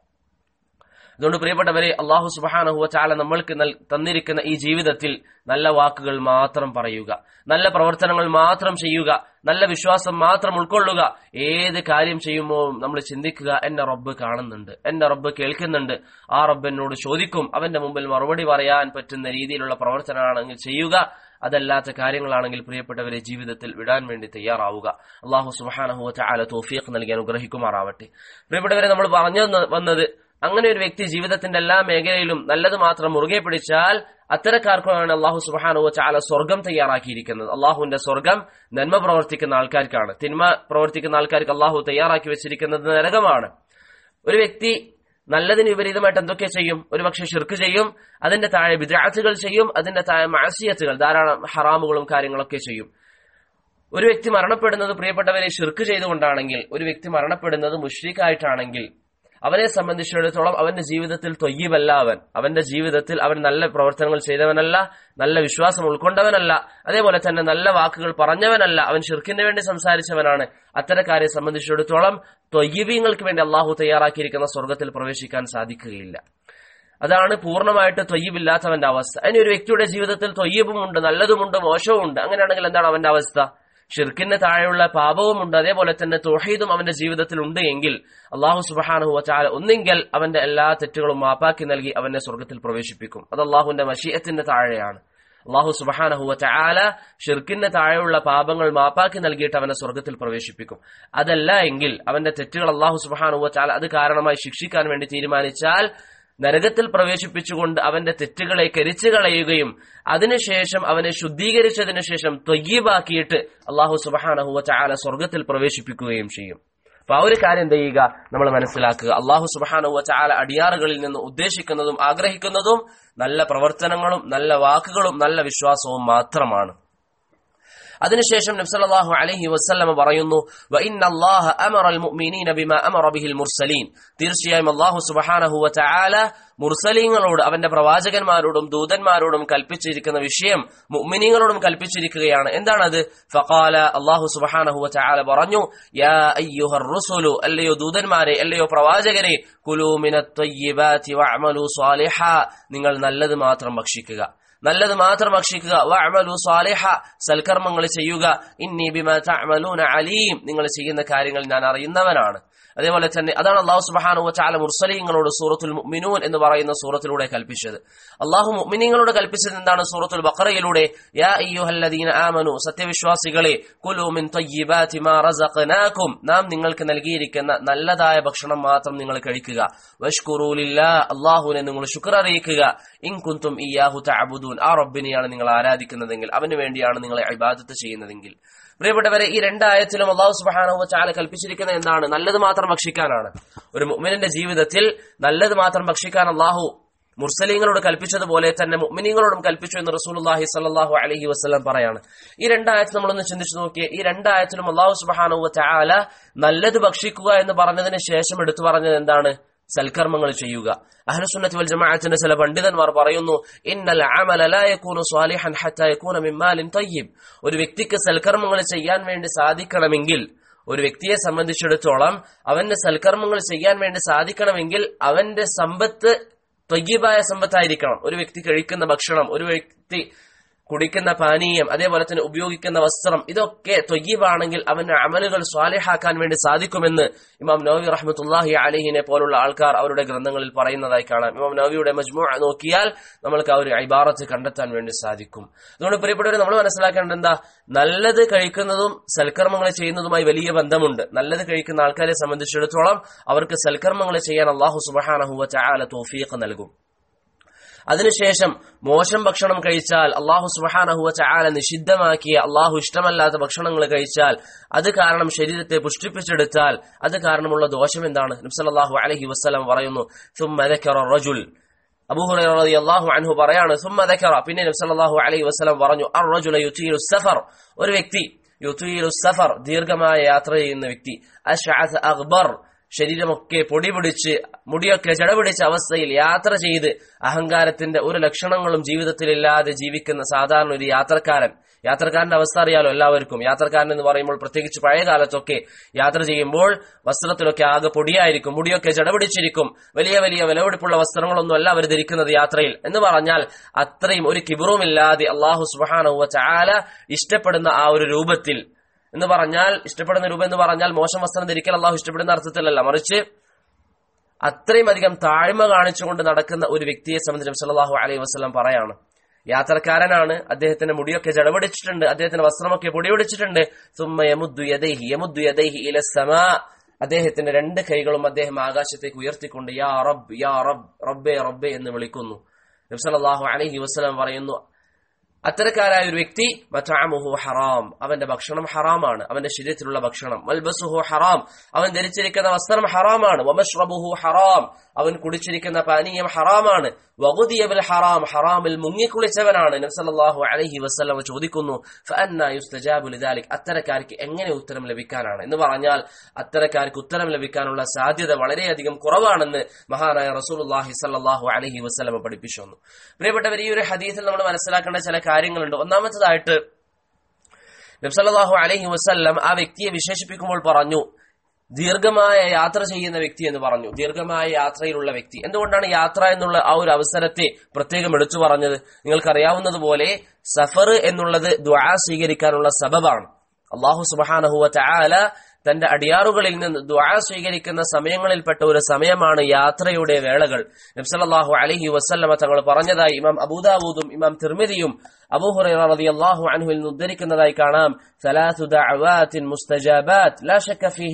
അതുകൊണ്ട് പ്രിയപ്പെട്ടവരെ അള്ളാഹു സുബാനഹുവ ചാല നമ്മൾക്ക് തന്നിരിക്കുന്ന ഈ ജീവിതത്തിൽ നല്ല വാക്കുകൾ മാത്രം പറയുക നല്ല പ്രവർത്തനങ്ങൾ മാത്രം ചെയ്യുക നല്ല വിശ്വാസം മാത്രം ഉൾക്കൊള്ളുക ഏത് കാര്യം ചെയ്യുമ്പോൾ നമ്മൾ ചിന്തിക്കുക എന്റെ റബ്ബ് കാണുന്നുണ്ട് എന്റെ റബ്ബ് കേൾക്കുന്നുണ്ട് ആ റബ്ബ് എന്നോട് ചോദിക്കും അവന്റെ മുമ്പിൽ മറുപടി പറയാൻ പറ്റുന്ന രീതിയിലുള്ള പ്രവർത്തനമാണെങ്കിൽ ചെയ്യുക അതല്ലാത്ത കാര്യങ്ങളാണെങ്കിൽ പ്രിയപ്പെട്ടവരെ ജീവിതത്തിൽ വിടാൻ വേണ്ടി തയ്യാറാവുക അള്ളാഹു സുബാനഹുവ ചാല തോഫിയക്ക് നൽകി അനുഗ്രഹിക്കുമാറാവട്ടെ പ്രിയപ്പെട്ടവരെ നമ്മൾ പറഞ്ഞു വന്നത് അങ്ങനെ ഒരു വ്യക്തി ജീവിതത്തിന്റെ എല്ലാ മേഖലയിലും നല്ലത് മാത്രം മുറുകെ പിടിച്ചാൽ അത്തരക്കാർക്കാണ് അള്ളാഹു സുബാനുവ ചാല സ്വർഗം തയ്യാറാക്കിയിരിക്കുന്നത് അള്ളാഹുവിന്റെ സ്വർഗം നന്മ പ്രവർത്തിക്കുന്ന ആൾക്കാർക്കാണ് തിന്മ പ്രവർത്തിക്കുന്ന ആൾക്കാർക്ക് അള്ളാഹു തയ്യാറാക്കി വെച്ചിരിക്കുന്നത് നരകമാണ് ഒരു വ്യക്തി നല്ലതിന് വിപരീതമായിട്ട് എന്തൊക്കെ ചെയ്യും ഒരുപക്ഷെ ഷിർക്ക് ചെയ്യും അതിന്റെ താഴെ വിദ്യാർത്ഥികൾ ചെയ്യും അതിന്റെ താഴെ മാസിയത്തുകൾ ധാരാളം ഹറാമുകളും കാര്യങ്ങളൊക്കെ ചെയ്യും ഒരു വ്യക്തി മരണപ്പെടുന്നത് പ്രിയപ്പെട്ടവരെ ഷിർക്ക് ചെയ്തുകൊണ്ടാണെങ്കിൽ ഒരു വ്യക്തി മരണപ്പെടുന്നത് മുഷ്രിഖായിട്ടാണെങ്കിൽ അവനെ സംബന്ധിച്ചിടത്തോളം അവന്റെ ജീവിതത്തിൽ തൊയ്യബല്ല അവൻ അവന്റെ ജീവിതത്തിൽ അവൻ നല്ല പ്രവർത്തനങ്ങൾ ചെയ്തവനല്ല നല്ല വിശ്വാസം ഉൾക്കൊണ്ടവനല്ല അതേപോലെ തന്നെ നല്ല വാക്കുകൾ പറഞ്ഞവനല്ല അവൻ ഷിർക്കിന് വേണ്ടി സംസാരിച്ചവനാണ് അത്തരക്കാരെ സംബന്ധിച്ചിടത്തോളം തൊയ്യബീങ്ങൾക്ക് വേണ്ടി അള്ളാഹു തയ്യാറാക്കിയിരിക്കുന്ന സ്വർഗത്തിൽ പ്രവേശിക്കാൻ സാധിക്കുകയില്ല അതാണ് പൂർണ്ണമായിട്ട് തൊയ്യബില്ലാത്തവന്റെ അവസ്ഥ അതിന് ഒരു വ്യക്തിയുടെ ജീവിതത്തിൽ തൊയ്യബുമുണ്ട് നല്ലതുമുണ്ട് മോശവുമുണ്ട് അങ്ങനെയാണെങ്കിൽ എന്താണ് അവന്റെ അവസ്ഥ ഷിർക്കിന് താഴെയുള്ള പാപവുമുണ്ട് അതേപോലെ തന്നെ തൊഹീദും അവന്റെ ജീവിതത്തിൽ ഉണ്ട് എങ്കിൽ അള്ളാഹു സുബാനഹു വച്ചാല ഒന്നെങ്കിൽ അവന്റെ എല്ലാ തെറ്റുകളും മാപ്പാക്കി നൽകി അവനെ സ്വർഗത്തിൽ പ്രവേശിപ്പിക്കും അത് അള്ളാഹുവിന്റെ മഷീയത്തിന്റെ താഴെയാണ് അള്ളാഹു സുബാനഹു വച്ചാല ഷിർക്കിന് താഴെയുള്ള പാപങ്ങൾ മാപ്പാക്കി നൽകിയിട്ട് അവനെ സ്വർഗത്തിൽ പ്രവേശിപ്പിക്കും അതല്ല എങ്കിൽ അവന്റെ തെറ്റുകൾ അള്ളാഹു സുബാനഹു വച്ചാല അത് കാരണമായി ശിക്ഷിക്കാൻ വേണ്ടി തീരുമാനിച്ചാൽ നരകത്തിൽ പ്രവേശിപ്പിച്ചുകൊണ്ട് അവന്റെ തെറ്റുകളെ കരിച്ചു കളയുകയും അതിനുശേഷം അവനെ ശുദ്ധീകരിച്ചതിനു ശേഷം തൊയ്യീബാക്കിയിട്ട് അള്ളാഹു സുബാനഹുവ ചാല സ്വർഗത്തിൽ പ്രവേശിപ്പിക്കുകയും ചെയ്യും അപ്പൊ ആ ഒരു കാര്യം എന്ത് ചെയ്യുക നമ്മൾ മനസ്സിലാക്കുക അള്ളാഹു സുബാനുവ ചാല അടിയാറുകളിൽ നിന്ന് ഉദ്ദേശിക്കുന്നതും ആഗ്രഹിക്കുന്നതും നല്ല പ്രവർത്തനങ്ങളും നല്ല വാക്കുകളും നല്ല വിശ്വാസവും മാത്രമാണ് അതിനുശേഷം നബ്സല്ലാഹു അലഹി വസ്ല്ലമ പറയുന്നു മുർസലീൻ തീർച്ചയായും അള്ളാഹു സുബഹാനഹു വആല മുർസലീങ്ങളോട് അവന്റെ പ്രവാചകന്മാരോടും ദൂതന്മാരോടും കൽപ്പിച്ചിരിക്കുന്ന വിഷയം മുഅ്മിനീങ്ങളോടും കൽപ്പിച്ചിരിക്കുകയാണ് എന്താണത് ഫഖാല അള്ളാഹു സുബഹാനഹു വആല പറഞ്ഞു യാ അയ്യുഹർ റുസുലു അല്ലയോ ദൂതന്മാരെ അല്ലയോ പ്രവാചകരെ കുലൂ മിനത് ത്വയ്യിബാതി വഅമലു സ്വാലിഹ നിങ്ങൾ നല്ലത് മാത്രം ഭക്ഷിക്കുക നല്ലത് മാത്രം ഭക്ഷിക്കുക വഅമലു സാലിഹ സൽക്കർമ്മങ്ങൾ ചെയ്യുക ഇന്നി ബിമാ തഅമലൂന അലീം നിങ്ങൾ ചെയ്യുന്ന കാര്യങ്ങൾ ഞാൻ അറിയുന്നവനാണ് അതേപോലെ തന്നെ അതാണ് അള്ളാഹു സുബാനു ചാല മുർസലീങ്ങളോട് സൂറത്തുൽ മുഅ്മിനൂൻ എന്ന് പറയുന്ന സൂറത്തിലൂടെ കൽപ്പിച്ചത് അള്ളാഹു മുഅ്മിനീങ്ങളോട് കൽപ്പിച്ചത് എന്താണ് സൂറത്തുൽ ബഖറയിലൂടെ യാ അയ്യുഹല്ലദീന ആമനു സത്യവിശ്വാസികളെ കുലു മിൻ തയ്യിബാതി മാ റസഖനാകും നാം നിങ്ങൾക്ക് നൽകിയിരിക്കുന്ന നല്ലതായ ഭക്ഷണം മാത്രം നിങ്ങൾ കഴിക്കുക വഷ്കുറൂ ലില്ലാ അള്ളാഹുവിനെ നിങ്ങൾ ശുക്ർ അറിയിക്കുക ഇൻ കുന്തും ഇയാഹു തഅബുദൂൻ ആ റബ്ബിനെയാണ് നിങ്ങൾ ആരാധിക്കുന്നതെങ്കിൽ അവന് വേണ്ടിയാണ് നിങ്ങൾ ഇബാദത്ത് ചെയ്യുന്നതെങ്കിൽ പ്രിയപ്പെട്ടവരെ ഈ രണ്ടായത്തിലും അള്ളാഹു സുബാനഹു ചാല കൽപ്പിച്ചിരിക്കുന്ന എന്താണ് നല്ലത് മാത്രം ഭക്ഷിക്കാനാണ് ഒരു മുഅ്മിനിന്റെ ജീവിതത്തിൽ നല്ലത് മാത്രം ഭക്ഷിക്കാൻ അള്ളാഹു മുർസലീങ്ങളോട് കൽപ്പിച്ചതുപോലെ തന്നെ മുഅ്മിനീങ്ങളോടും കൽപ്പിച്ചു എന്ന് റസൂലുള്ളാഹി സ്വല്ലല്ലാഹു അലൈഹി വസല്ലം പറയാണ് ഈ രണ്ടായത്തിൽ നമ്മളൊന്ന് ചിന്തിച്ചു നോക്കിയേ ഈ രണ്ടായത്തിലും അള്ളാഹു സുബാനഹു ചാല നല്ലത് ഭക്ഷിക്കുക എന്ന് പറഞ്ഞതിന് ശേഷം എടുത്തു പറഞ്ഞത് എന്താണ് സൽക്കർമ്മങ്ങൾ ചെയ്യുക അഹ്ലുസുന്നത്തി വൽ ജമാഅത്തിന്റെ ചില പണ്ഡിതന്മാർ പറയുന്നു ഇന്നൽ അമല ലാ യകൂനു സ്വാലിഹൻ ഹത്താ യകൂന മിൻ മാലിൻ തയ്യിബ് ഒരു വ്യക്തിക്ക് സൽക്കർമ്മങ്ങൾ ചെയ്യാൻ വേണ്ടി സാധിക്കണമെങ്കിൽ ഒരു വ്യക്തിയെ സംബന്ധിച്ചിടത്തോളം അവന്റെ സൽക്കർമ്മങ്ങൾ ചെയ്യാൻ വേണ്ടി സാധിക്കണമെങ്കിൽ അവന്റെ സമ്പത്ത് തൊയ്യബായ സമ്പത്തായിരിക്കണം ഒരു വ്യക്തി കഴിക്കുന്ന ഭക്ഷണം ഒരു വ്യക്തി കുടിക്കുന്ന പാനീയം അതേപോലെ തന്നെ ഉപയോഗിക്കുന്ന വസ്ത്രം ഇതൊക്കെ തൊയ്യീബാണെങ്കിൽ അവന്റെ അമലുകൾ സ്വാലിഹാക്കാൻ വേണ്ടി സാധിക്കുമെന്ന് ഇമാം നവി റഹ്മത്തുല്ലാഹി അലഹിനെ പോലുള്ള ആൾക്കാർ അവരുടെ ഗ്രന്ഥങ്ങളിൽ പറയുന്നതായി കാണാം ഇമാം നവിയുടെ മജ്മു നോക്കിയാൽ നമ്മൾക്ക് ആ ഒരു ഐബാറത്ത് കണ്ടെത്താൻ വേണ്ടി സാധിക്കും അതുകൊണ്ട് പ്രിയപ്പെട്ടവർ നമ്മൾ മനസ്സിലാക്കേണ്ടത് എന്താ നല്ലത് കഴിക്കുന്നതും സൽക്കർമ്മങ്ങൾ ചെയ്യുന്നതുമായി വലിയ ബന്ധമുണ്ട് നല്ലത് കഴിക്കുന്ന ആൾക്കാരെ സംബന്ധിച്ചിടത്തോളം അവർക്ക് സൽക്കർമ്മങ്ങൾ ചെയ്യാൻ അള്ളാഹു സുബഹാനഹുവ ചാല തോഫീഖ് നൽകും അതിനുശേഷം മോശം ഭക്ഷണം കഴിച്ചാൽ അള്ളാഹു സുബഹാനഹുവ ചാല നിഷിദ്ധമാക്കിയ അള്ളാഹു ഇഷ്ടമല്ലാത്ത ഭക്ഷണങ്ങൾ കഴിച്ചാൽ അത് കാരണം ശരീരത്തെ പുഷ്ടിപ്പിച്ചെടുത്താൽ അത് കാരണമുള്ള ദോഷം എന്താണ് നബ്സല്ലാഹു അലഹി വസ്ലം പറയുന്നു റജുൽ അബൂഹുറൈ അള്ളാഹു അൻഹു പറയാണ് സുമ്മദക്കറ പിന്നെ നബ്സല്ലാഹു അലൈഹി വസ്ലം പറഞ്ഞു അർ റജുല യുത്തീലു സഫർ ഒരു വ്യക്തി യുത്തീലു സഫർ ദീർഘമായ യാത്ര ചെയ്യുന്ന വ്യക്തി അഷ്അസ് അക്ബർ ശരീരമൊക്കെ പൊടി പിടിച്ച് മുടിയൊക്കെ ചടപിടിച്ച അവസ്ഥയിൽ യാത്ര ചെയ്ത് അഹങ്കാരത്തിന്റെ ഒരു ലക്ഷണങ്ങളും ജീവിതത്തിലില്ലാതെ ജീവിക്കുന്ന സാധാരണ ഒരു യാത്രക്കാരൻ യാത്രക്കാരന്റെ അവസ്ഥ അറിയാലോ എല്ലാവർക്കും യാത്രക്കാരൻ എന്ന് പറയുമ്പോൾ പ്രത്യേകിച്ച് പഴയ കാലത്തൊക്കെ യാത്ര ചെയ്യുമ്പോൾ വസ്ത്രത്തിലൊക്കെ ആകെ പൊടിയായിരിക്കും മുടിയൊക്കെ ചടപിടിച്ചിരിക്കും വലിയ വലിയ വിലപിടിപ്പുള്ള വസ്ത്രങ്ങളൊന്നും അല്ല അവർ ധരിക്കുന്നത് യാത്രയിൽ എന്ന് പറഞ്ഞാൽ അത്രയും ഒരു കിബറുമില്ലാതെ അള്ളാഹു സുബാനവ ചാല ഇഷ്ടപ്പെടുന്ന ആ ഒരു രൂപത്തിൽ എന്ന് പറഞ്ഞാൽ ഇഷ്ടപ്പെടുന്ന രൂപം എന്ന് പറഞ്ഞാൽ മോശം വസ്ത്രം ധരിക്കൽ അള്ളാഹു ഇഷ്ടപ്പെടുന്ന അർത്ഥത്തിലല്ല മറിച്ച് അത്രയും അധികം താഴ്മ കാണിച്ചുകൊണ്ട് നടക്കുന്ന ഒരു വ്യക്തിയെ സംബന്ധിച്ച് സല്ലാഹു അലൈഹി വസ്ലം പറയാണ് യാത്രക്കാരനാണ് അദ്ദേഹത്തിന്റെ മുടിയൊക്കെ ജടപിടിച്ചിട്ടുണ്ട് അദ്ദേഹത്തിന്റെ വസ്ത്രമൊക്കെ പൊടിപിടിച്ചിട്ടുണ്ട് സുമ്മ യമുദ്ദു യദൈഹി യമുദ്ദു യദൈഹി ഇല സമാ അദ്ദേഹത്തിന്റെ രണ്ട് കൈകളും അദ്ദേഹം ആകാശത്തേക്ക് ഉയർത്തിക്കൊണ്ട് യാ റബ്ബ് യാ റബ്ബ് റബ്ബേ റബ്ബേ എന്ന് വിളിക്കുന്നു നബ്സല്ലാഹു അലൈഹി വസ്ലം പറയുന്നു അത്തരക്കാരായ ഒരു വ്യക്തി മറ്റാമുഹു ഹറാം അവന്റെ ഭക്ഷണം ഹറാമാണ് അവന്റെ ശരീരത്തിലുള്ള ഭക്ഷണം മൽബസുഹു ഹറാം അവൻ ധരിച്ചിരിക്കുന്ന വസ്ത്രം ഹറാമാണ് വമഷ്റബുഹു ഹറാം അവൻ കുടിച്ചിരിക്കുന്ന പാനീയം ഹറാമാണ് വകുദിയബിൽ ഹറാം ഹറാമിൽ മുങ്ങിക്കുളിച്ചവനാണ് നബ്സല്ലാഹു അലഹി വസ്ലം ചോദിക്കുന്നു ലിദാലിക് അത്തരക്കാർക്ക് എങ്ങനെ ഉത്തരം ലഭിക്കാനാണ് എന്ന് പറഞ്ഞാൽ അത്തരക്കാർക്ക് ഉത്തരം ലഭിക്കാനുള്ള സാധ്യത വളരെയധികം കുറവാണെന്ന് മഹാനായ റസൂലുല്ലാഹി സല്ലാഹു അലഹി വസ്ലമ പഠിപ്പിച്ചു വന്നു പ്രിയപ്പെട്ടവർ ഈ ഒരു ഹദീസിൽ നമ്മൾ മനസ്സിലാക്കേണ്ട ചില കാര്യങ്ങളുണ്ട് ഒന്നാമത്തതായിട്ട് നബ്സല്ലാഹു അലഹി വസ്ല്ലം ആ വ്യക്തിയെ വിശേഷിപ്പിക്കുമ്പോൾ പറഞ്ഞു ദീർഘമായ യാത്ര ചെയ്യുന്ന വ്യക്തി എന്ന് പറഞ്ഞു ദീർഘമായ യാത്രയിലുള്ള വ്യക്തി എന്തുകൊണ്ടാണ് യാത്ര എന്നുള്ള ആ ഒരു അവസരത്തെ പ്രത്യേകം എടുത്തു പറഞ്ഞത് നിങ്ങൾക്കറിയാവുന്നതുപോലെ സഫർ എന്നുള്ളത് ദ്വാ സ്വീകരിക്കാനുള്ള സബബാണ് അള്ളാഹു സുബാനഹുവ ചാല തന്റെ അടിയാറുകളിൽ നിന്ന് ദ്വാ സ്വീകരിക്കുന്ന സമയങ്ങളിൽപ്പെട്ട ഒരു സമയമാണ് യാത്രയുടെ വേളകൾ നബ്സല്ലാഹു അലഹി വസ്ല്ലമ തങ്ങൾ പറഞ്ഞതായി ഇമാം അബൂദാവൂദും ഇമാം തിർമിതിയും അബൂഹുറൈ അള്ളാഹു അൻഹുവിൽ നിന്ന് ഉദ്ധരിക്കുന്നതായി കാണാം സലാത്തു ദഅവാത്തിൻ മുസ്തജാബാത്ത് ലാ ശക്ക ഫീഹിൻ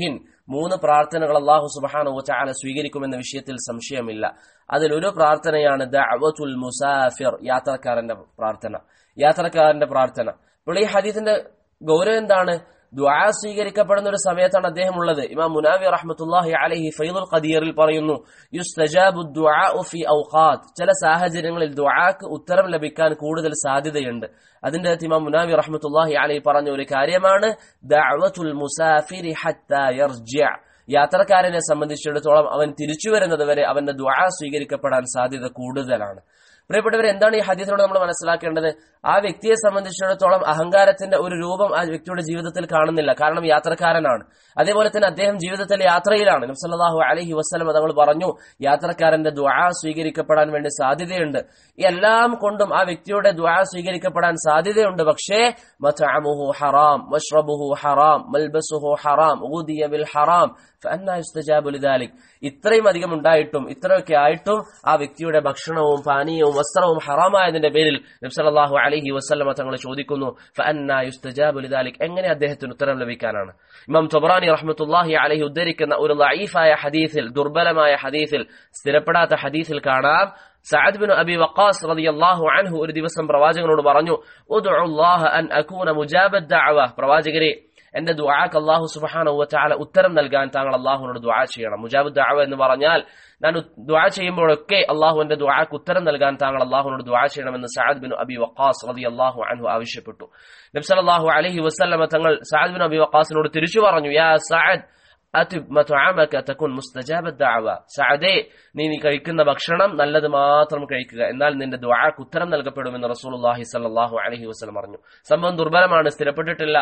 മൂന്ന് പ്രാർത്ഥനകൾ അള്ളാഹു സുബാനു ചാല സ്വീകരിക്കുമെന്ന വിഷയത്തിൽ സംശയമില്ല അതിലൊരു പ്രാർത്ഥനയാണ് ദഅവത്തുൽ മുസാഫിർ യാത്രക്കാരന്റെ പ്രാർത്ഥന യാത്രക്കാരന്റെ പ്രാർത്ഥന ഇപ്പോൾ ഈ ഹദീസിന്റെ ഗൗരവം എന്താണ് ദ്വാ സ്വീകരിക്കപ്പെടുന്ന ഒരു സമയത്താണ് അദ്ദേഹം ഉള്ളത് ഇമാം മുനാവി റഹ്മത്തുല്ലാഹി അലൈഹി ഫൈദുൽ ഖദീറിൽ പറയുന്നു യുസ്തജാബു ദുആഉ ഫി ഔഖാത്ത് ചില സാഹചര്യങ്ങളിൽ ദുആക്ക് ഉത്തരം ലഭിക്കാൻ കൂടുതൽ സാധ്യതയുണ്ട് അതിന്റെ അകത്ത് ഇമാം മുനാവി റഹ്മത്തുല്ലാഹി അലൈഹി പറഞ്ഞ ഒരു കാര്യമാണ് ദഅവത്തുൽ മുസാഫിരി ഹത്താ യർജിഅ യാത്രക്കാരനെ സംബന്ധിച്ചിടത്തോളം അവൻ തിരിച്ചു വരുന്നത് വരെ അവന്റെ ദ്വാ സ്വീകരിക്കപ്പെടാൻ സാധ്യത കൂടുതലാണ് പ്രിയപ്പെട്ടവർ എന്താണ് ഈ ഹദീസിലൂടെ നമ്മൾ മനസ്സിലാക്കേണ്ടത് ആ വ്യക്തിയെ സംബന്ധിച്ചിടത്തോളം അഹങ്കാരത്തിന്റെ ഒരു രൂപം ആ വ്യക്തിയുടെ ജീവിതത്തിൽ കാണുന്നില്ല കാരണം യാത്രക്കാരനാണ് അതേപോലെ തന്നെ അദ്ദേഹം ജീവിതത്തിൽ യാത്രയിലാണ് നബ്സല്ലാഹു അലഹി വസ്ലം തങ്ങൾ പറഞ്ഞു യാത്രക്കാരന്റെ ദ്വാ സ്വീകരിക്കപ്പെടാൻ വേണ്ടി സാധ്യതയുണ്ട് ഈ എല്ലാം കൊണ്ടും ആ വ്യക്തിയുടെ ദ്വാ സ്വീകരിക്കപ്പെടാൻ സാധ്യതയുണ്ട് പക്ഷേ മത്അമുഹു ഹറാം മഷ്റബുഹു ഹറാം മൽബസുഹു ഹറാം ഊദിയ ബിൽ ഹറാം ഫഅന്നാ യുസ്തജാബു ലിദാലിക് ഇത്രയും അധികം ഉണ്ടായിട്ടും ഇത്രയൊക്കെ ആയിട്ടും ആ വ്യക്തിയുടെ ഭക്ഷണവും പാനീയവും വസ്ത്രവും ഹറാമായതിന്റെ പേരിൽ നബ്സല്ലാഹു അലഹി വസ്ലമ തങ്ങൾ ചോദിക്കുന്നു ഫഅന്നാ യുസ്തജാബു ലിദാലിക് എങ്ങനെ അദ്ദേഹത്തിന് ഉത്തരം ലഭിക്കാനാണ് ഇമാം തൊബറാനി റഹ്മത്തുല്ലാഹി അലഹി ഉദ്ധരിക്കുന്ന ഒരു ലൈഫായ ഹദീസിൽ ദുർബലമായ ഹദീസിൽ സ്ഥിരപ്പെടാത്ത ഹദീസിൽ കാണാം സഅദ് ബിൻ അബി വഖാസ് റളിയല്ലാഹു അൻഹു ഒരു ദിവസം പ്രവാചകനോട് പറഞ്ഞു ഉദ്ഉ അല്ലാഹ അൻ അകൂന മുജാബദ് ദഅവ പ്രവാചകരെ എന്റെ ദുആക്ക് അല്ലാഹു സുബ്ഹാനഹു വ തആല ഉത്തരം നൽകാൻ താങ്കൾ അല്ലാഹുവിനോട് ദുആ ചെയ്യണം മുജാബദ് ദഅവ എന്ന് പറഞ്ഞാൽ ഞാൻ ദുആ ചെയ്യുമ്പോഴൊക്കെ അല്ലാഹു എന്റെ ദുആക്ക് ഉത്തരം നൽകാൻ താങ്കൾ അല്ലാഹുവിനോട് ദുആ ചെയ്യണമെന്ന് സഅദ് ബിൻ അബി വഖാസ് റളിയല്ലാഹു അൻഹു ആവശ്യപ്പെട്ടു നബി സല്ലല്ലാഹു അലൈഹി വസല്ലമ തങ്ങൾ സഅദ് ബിൻ അബി വഖാസിനോട് തിരിച്ചു പറഞ്ഞു യാ സഅദ് അതിബ് മത്അമക തകുൻ മുസ്തജാബ ദഅവ സഅദേ നീ നീ കഴിക്കുന്ന ഭക്ഷണം നല്ലത് മാത്രം കഴിക്കുക എന്നാൽ നിന്റെ ദുആക്ക് ഉത്തരം നൽകപ്പെടുമെന്ന് റസൂലുള്ളാഹി സ്വല്ലല്ലാഹു അലൈഹി വസല്ലം പറഞ്ഞു സംഭവം ദുർബലമാണ് സ്ഥിരപ്പെട്ടിട്ടില്ല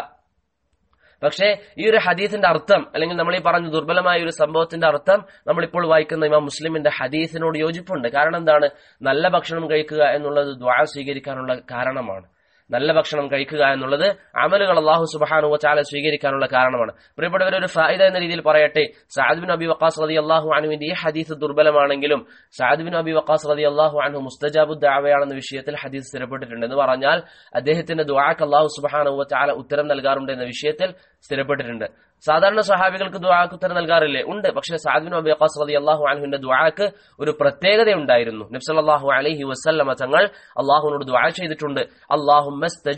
പക്ഷേ ഈ ഒരു ഹദീസിന്റെ അർത്ഥം അല്ലെങ്കിൽ നമ്മൾ ഈ പറഞ്ഞ ദുർബലമായ ഒരു സംഭവത്തിന്റെ അർത്ഥം നമ്മളിപ്പോൾ വായിക്കുന്ന ഇമാം മുസ്ലിമിന്റെ ഹദീസിനോട് യോജിപ്പുണ്ട് കാരണം എന്താണ് നല്ല ഭക്ഷണം കഴിക്കുക എന്നുള്ളത് ദ്വാ സ്വീകരിക്കാനുള്ള കാരണമാണ് നല്ല ഭക്ഷണം കഴിക്കുക എന്നുള്ളത് അമലുകൾ അള്ളാഹു സുബാനു ചാല സ്വീകരിക്കാനുള്ള കാരണമാണ് പ്രിയപ്പെട്ടവർ ഒരു ഫായിദ എന്ന രീതിയിൽ പറയട്ടെ സാദ് ബിൻ അബി വക്കാസ് റതി അള്ളാഹു അനുവിന്റെ ഈ ഹദീസ് ദുർബലമാണെങ്കിലും സാദ് ബിൻ അബി വക്കാസ് റതി അള്ളാഹു അനു മുസ്തജാബു ദാവയാണെന്ന വിഷയത്തിൽ ഹദീസ് സ്ഥിരപ്പെട്ടിട്ടുണ്ട് എന്ന് പറഞ്ഞാൽ അദ്ദേഹത്തിന്റെ ദുആക്ക് അള്ളാഹു സുബാനു ചാല ഉത്തരം നൽകാറുണ്ട് എന്ന വിഷയത്തിൽ സ്ഥിരപ്പെട്ടിട്ടുണ്ട് സാധാരണ സഹാബികൾക്ക് ദുആക്ക് ഉത്തരം നൽകാറില്ലേ ഉണ്ട് പക്ഷേ സാദിബിൻ അബി ഖാസ് റതി അള്ളാഹു അൻഹുവിന്റെ ദുആക്ക് ഒരു പ്രത്യേകത ഉണ്ടായിരുന്നു നബ്സല്ലാഹു അലൈഹി വസല്ലമ തങ്ങൾ അള്ളാഹുവിനോട് ദുആ ചെയ്തിട്ടുണ്ട് അള്ളാഹു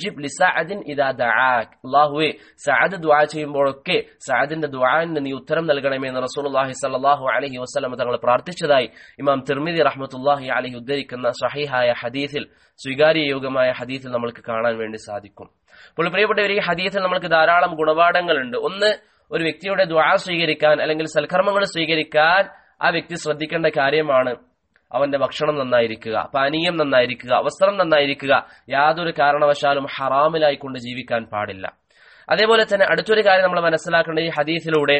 അള്ളാഹുവെ സഅദ് ദുആ ചെയ്യുമ്പോഴൊക്കെ സഅദിന്റെ ദുആന് നീ ഉത്തരം നൽകണമേ എന്ന് റസൂലുള്ളാഹി സല്ലല്ലാഹു അലൈഹി വസല്ലമ തങ്ങൾ പ്രാർത്ഥിച്ചതായി ഇമാം തിർമിദി റഹ്മത്തുള്ളാഹി അലൈഹി ഉദ്ധരിക്കുന്ന സഹീഹായ ഹദീസിൽ സ്വീകാര്യയോഗ്യമായ ഹദീസിൽ നമ്മൾക്ക് കാണാൻ വേണ്ടി സാധിക്കും അപ്പോൾ പ്രിയപ്പെട്ടവർ ഈ ഹദീസിൽ നമ്മൾക്ക് ധാരാളം ഗുണപാഠങ്ങളുണ്ട് ഒന്ന് ഒരു വ്യക്തിയുടെ ദ്വാ സ്വീകരിക്കാൻ അല്ലെങ്കിൽ സൽക്കർമ്മങ്ങൾ സ്വീകരിക്കാൻ ആ വ്യക്തി ശ്രദ്ധിക്കേണ്ട കാര്യമാണ് അവന്റെ ഭക്ഷണം നന്നായിരിക്കുക പാനീയം നന്നായിരിക്കുക വസ്ത്രം നന്നായിരിക്കുക യാതൊരു കാരണവശാലും ഹറാമിലായിക്കൊണ്ട് ജീവിക്കാൻ പാടില്ല അതേപോലെ തന്നെ അടുത്തൊരു കാര്യം നമ്മൾ മനസ്സിലാക്കേണ്ട ഈ ഹദീസിലൂടെ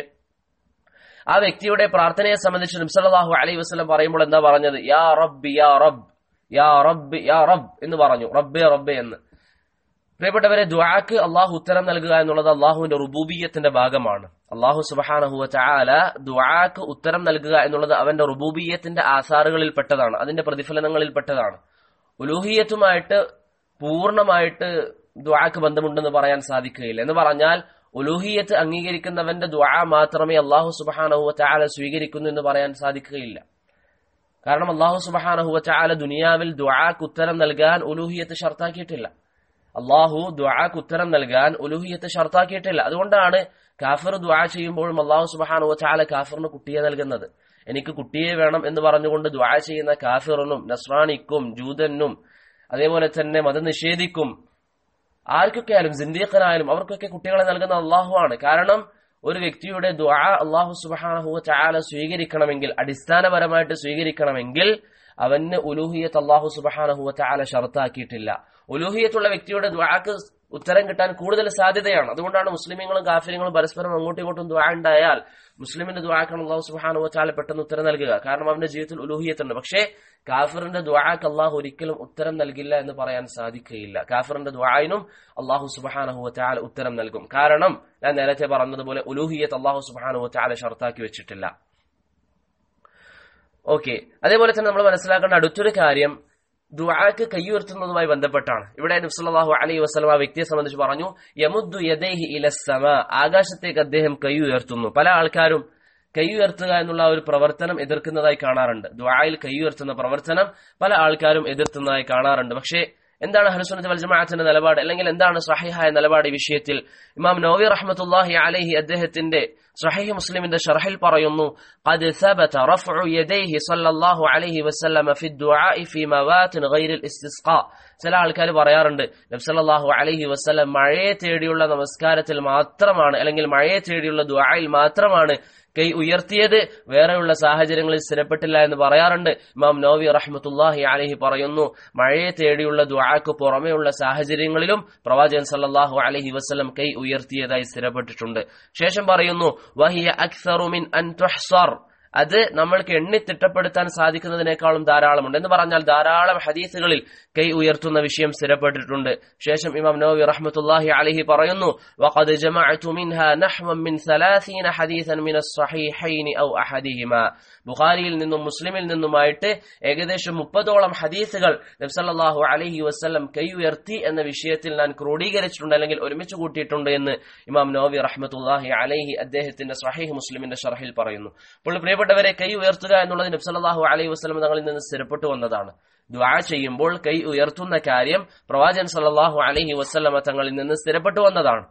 ആ വ്യക്തിയുടെ പ്രാർത്ഥനയെ സംബന്ധിച്ച് നിംസലാഹു അലൈഹി വസ്ലം പറയുമ്പോൾ എന്താ പറഞ്ഞത് യാ റബ്ബ് യാ റബ്ബ് യാ റബ്ബ് യാ റബ്ബ് എന്ന് പറഞ്ഞു റബ്ബെ റബ്ബെ എന്ന് പ്രിയപ്പെട്ടവരെ ദ്വാക്ക് അള്ളാഹു ഉത്തരം നൽകുക എന്നുള്ളത് അള്ളാഹുവിന്റെ റുബൂബിയത്തിന്റെ ഭാഗമാണ് അള്ളാഹു സുബഹാനഹുവ ചാല ദ്വാക്ക് ഉത്തരം നൽകുക എന്നുള്ളത് അവന്റെ റുബൂബിയത്തിന്റെ ആസാറുകളിൽ പെട്ടതാണ് അതിന്റെ പ്രതിഫലനങ്ങളിൽ പെട്ടതാണ് ഉലൂഹിയത്തുമായിട്ട് പൂർണ്ണമായിട്ട് ദ്വാക്ക് ബന്ധമുണ്ടെന്ന് പറയാൻ സാധിക്കുകയില്ല എന്ന് പറഞ്ഞാൽ ഉലൂഹിയത്ത് അംഗീകരിക്കുന്നവന്റെ ദ്വാ മാത്രമേ അള്ളാഹു സുബഹാനഹുവ ചാല സ്വീകരിക്കുന്നു എന്ന് പറയാൻ സാധിക്കുകയില്ല കാരണം അള്ളാഹു സുബഹാനഹുവ ചാല ദുനിയാവിൽ ദ്വാക്ക് ഉത്തരം നൽകാൻ ഉലൂഹിയത്ത് ഷർത്താക്കിയിട്ടില്ല അള്ളാഹു ദ്വാക്ക് ഉത്തരം നൽകാൻ ഉലുഹിയത്ത് ഷർത്താക്കിയിട്ടില്ല അതുകൊണ്ടാണ് കാഫിർ ദ്വാ ചെയ്യുമ്പോഴും അള്ളാഹു സുബാനു ചാല കാഫിറിന് കുട്ടിയെ നൽകുന്നത് എനിക്ക് കുട്ടിയെ വേണം എന്ന് പറഞ്ഞുകൊണ്ട് ദ്വാ ചെയ്യുന്ന കാഫിറിനും നസ്രാണിക്കും ജൂതനും അതേപോലെ തന്നെ മതനിഷേധിക്കും ആർക്കൊക്കെ ആയാലും സിന്ദീഖനായാലും അവർക്കൊക്കെ കുട്ടികളെ നൽകുന്ന അള്ളാഹു ആണ് കാരണം ഒരു വ്യക്തിയുടെ ദ്വാ അള്ളാഹു സുബാനഹു ചാല സ്വീകരിക്കണമെങ്കിൽ അടിസ്ഥാനപരമായിട്ട് സ്വീകരിക്കണമെങ്കിൽ അവന് ഉലൂഹിയത്ത് അള്ളാഹു സുബഹാനഹുവ ചാല ഷർത്താക്കിയിട്ടില്ല ഉലൂഹിയത്തുള്ള വ്യക്തിയുടെ ദ്വാക്ക് ഉത്തരം കിട്ടാൻ കൂടുതൽ സാധ്യതയാണ് അതുകൊണ്ടാണ് മുസ്ലിമീങ്ങളും കാഫര്യങ്ങളും പരസ്പരം അങ്ങോട്ടും ഇങ്ങോട്ടും ദ്വാ ഉണ്ടായാൽ മുസ്ലിമിന്റെ ദ്വാക്കാണ് അള്ളാഹു സുബാനുവ ചാല പെട്ടെന്ന് ഉത്തരം നൽകുക കാരണം അവന്റെ ജീവിതത്തിൽ ഉലൂഹിയത്തുണ്ട് പക്ഷേ കാഫിറിന്റെ ദ്വാക്ക് അള്ളാഹു ഒരിക്കലും ഉത്തരം നൽകില്ല എന്ന് പറയാൻ സാധിക്കുകയില്ല കാഫിറിന്റെ ദ്വായിനും അള്ളാഹു സുബാനഹുവ ചാല ഉത്തരം നൽകും കാരണം ഞാൻ നേരത്തെ പറഞ്ഞതുപോലെ ഉലൂഹിയത്ത് അള്ളാഹു സുബാനുവ ചാല ഷർത്താക്കി വെച്ചിട്ടില്ല ഓക്കെ അതേപോലെ തന്നെ നമ്മൾ മനസ്സിലാക്കേണ്ട അടുത്തൊരു കാര്യം ദുആക്ക് കൈയുയർത്തുന്നതുമായി ബന്ധപ്പെട്ടാണ് ഇവിടെ നബ്സല്ലാഹു അലൈഹി വസ്ലം ആ വ്യക്തിയെ സംബന്ധിച്ച് പറഞ്ഞു യമുദ്ദു യദൈഹി ഇലസ്സമ ആകാശത്തേക്ക് അദ്ദേഹം കൈ ഉയർത്തുന്നു പല ആൾക്കാരും കൈ ഉയർത്തുക എന്നുള്ള ഒരു പ്രവർത്തനം എതിർക്കുന്നതായി കാണാറുണ്ട് ദ്വായിൽ കൈ ഉയർത്തുന്ന പ്രവർത്തനം പല ആൾക്കാരും എതിർത്തുന്നതായി കാണാറുണ്ട് പക്ഷേ എന്താണ് ഹനുസുനത്ത് വൽജമാഅത്തിന്റെ നിലപാട് അല്ലെങ്കിൽ എന്താണ് സഹിഹായ നിലപാട് ഈ വിഷയത്തിൽ ഇമാം നവവി റഹ്മത്തുല്ലാഹി അലൈഹി അദ്ദേഹത്തിന്റെ സഹീഹ് മുസ്ലിമിന്റെ ഷർഹിൽ പറയുന്നു قد ثبت رفع يديه صلى الله عليه وسلم في الدعاء في موات غير الاستسقاء ചില ആൾക്കാർ പറയാറുണ്ട് നബ്സല്ലാഹു അലൈഹി വസ്ലം മഴയെ തേടിയുള്ള നമസ്കാരത്തിൽ മാത്രമാണ് അല്ലെങ്കിൽ മഴയെ തേടിയുള്ള ദുആയിൽ മാത്രമാണ് കൈ ഉയർത്തിയത് വേറെയുള്ള സാഹചര്യങ്ങളിൽ സ്ഥിരപ്പെട്ടില്ല എന്ന് പറയാറുണ്ട് ഇമാം നോവി റഹ്മത്തുല്ലാഹി അലഹി പറയുന്നു മഴയെ തേടിയുള്ള ദുആക്ക് പുറമെയുള്ള സാഹചര്യങ്ങളിലും പ്രവാചകൻ സല്ലല്ലാഹു അലഹി വസ്ലം കൈ ഉയർത്തിയതായി സ്ഥിരപ്പെട്ടിട്ടുണ്ട് ശേഷം പറയുന്നു വഹിയ അക്സറുമിൻ അൻ തുഹ്സർ അത് നമ്മൾക്ക് എണ്ണി തിട്ടപ്പെടുത്താൻ സാധിക്കുന്നതിനേക്കാളും ധാരാളമുണ്ട് എന്ന് പറഞ്ഞാൽ ധാരാളം ഹദീസുകളിൽ കൈ ഉയർത്തുന്ന വിഷയം സ്ഥിരപ്പെട്ടിട്ടുണ്ട് ശേഷം ഇമാം നവവി റഹ്മത്തുല്ലാഹി അലഹി പറയുന്നു വഖദ് ജമഅതു മിൻഹാ നഹ്വൻ മിൻ 30 ഹദീസൻ മിൻ الصحيحين ഔ അഹദിഹിമാ ബുഖാരിയിൽ നിന്നും മുസ്ലിമിൽ നിന്നുമായിട്ട് ഏകദേശം മുപ്പതോളം ഹദീസുകൾ നബ്സല്ലാഹു അലഹി വസ്ലം കൈ ഉയർത്തി എന്ന വിഷയത്തിൽ ഞാൻ ക്രോഡീകരിച്ചിട്ടുണ്ട് അല്ലെങ്കിൽ ഒരുമിച്ച് കൂട്ടിയിട്ടുണ്ട് എന്ന് ഇമാം നോവി റഹ്മത്തുല്ലാഹി അലഹി അദ്ദേഹത്തിന്റെ സഹീഹ് മുസ്ലിമിന്റെ ഷർഹിൽ പറയുന്നു അപ്പോൾ പ്രിയപ്പെട്ടവരെ കൈ ഉയർത്തുക എന്നുള്ളത് നബ്സല്ലാഹു അലൈഹി വസ്ലം തങ്ങളിൽ നിന്ന് സ്ഥിരപ്പെട്ടു വന്നതാണ് ദ്വാ ചെയ്യുമ്പോൾ കൈ ഉയർത്തുന്ന കാര്യം പ്രവാചകൻ സല്ലല്ലാഹു അലൈഹി വസ്ലമ തങ്ങളിൽ നിന്ന് സ്ഥിരപ്പെട്ടു വന്നതാണ്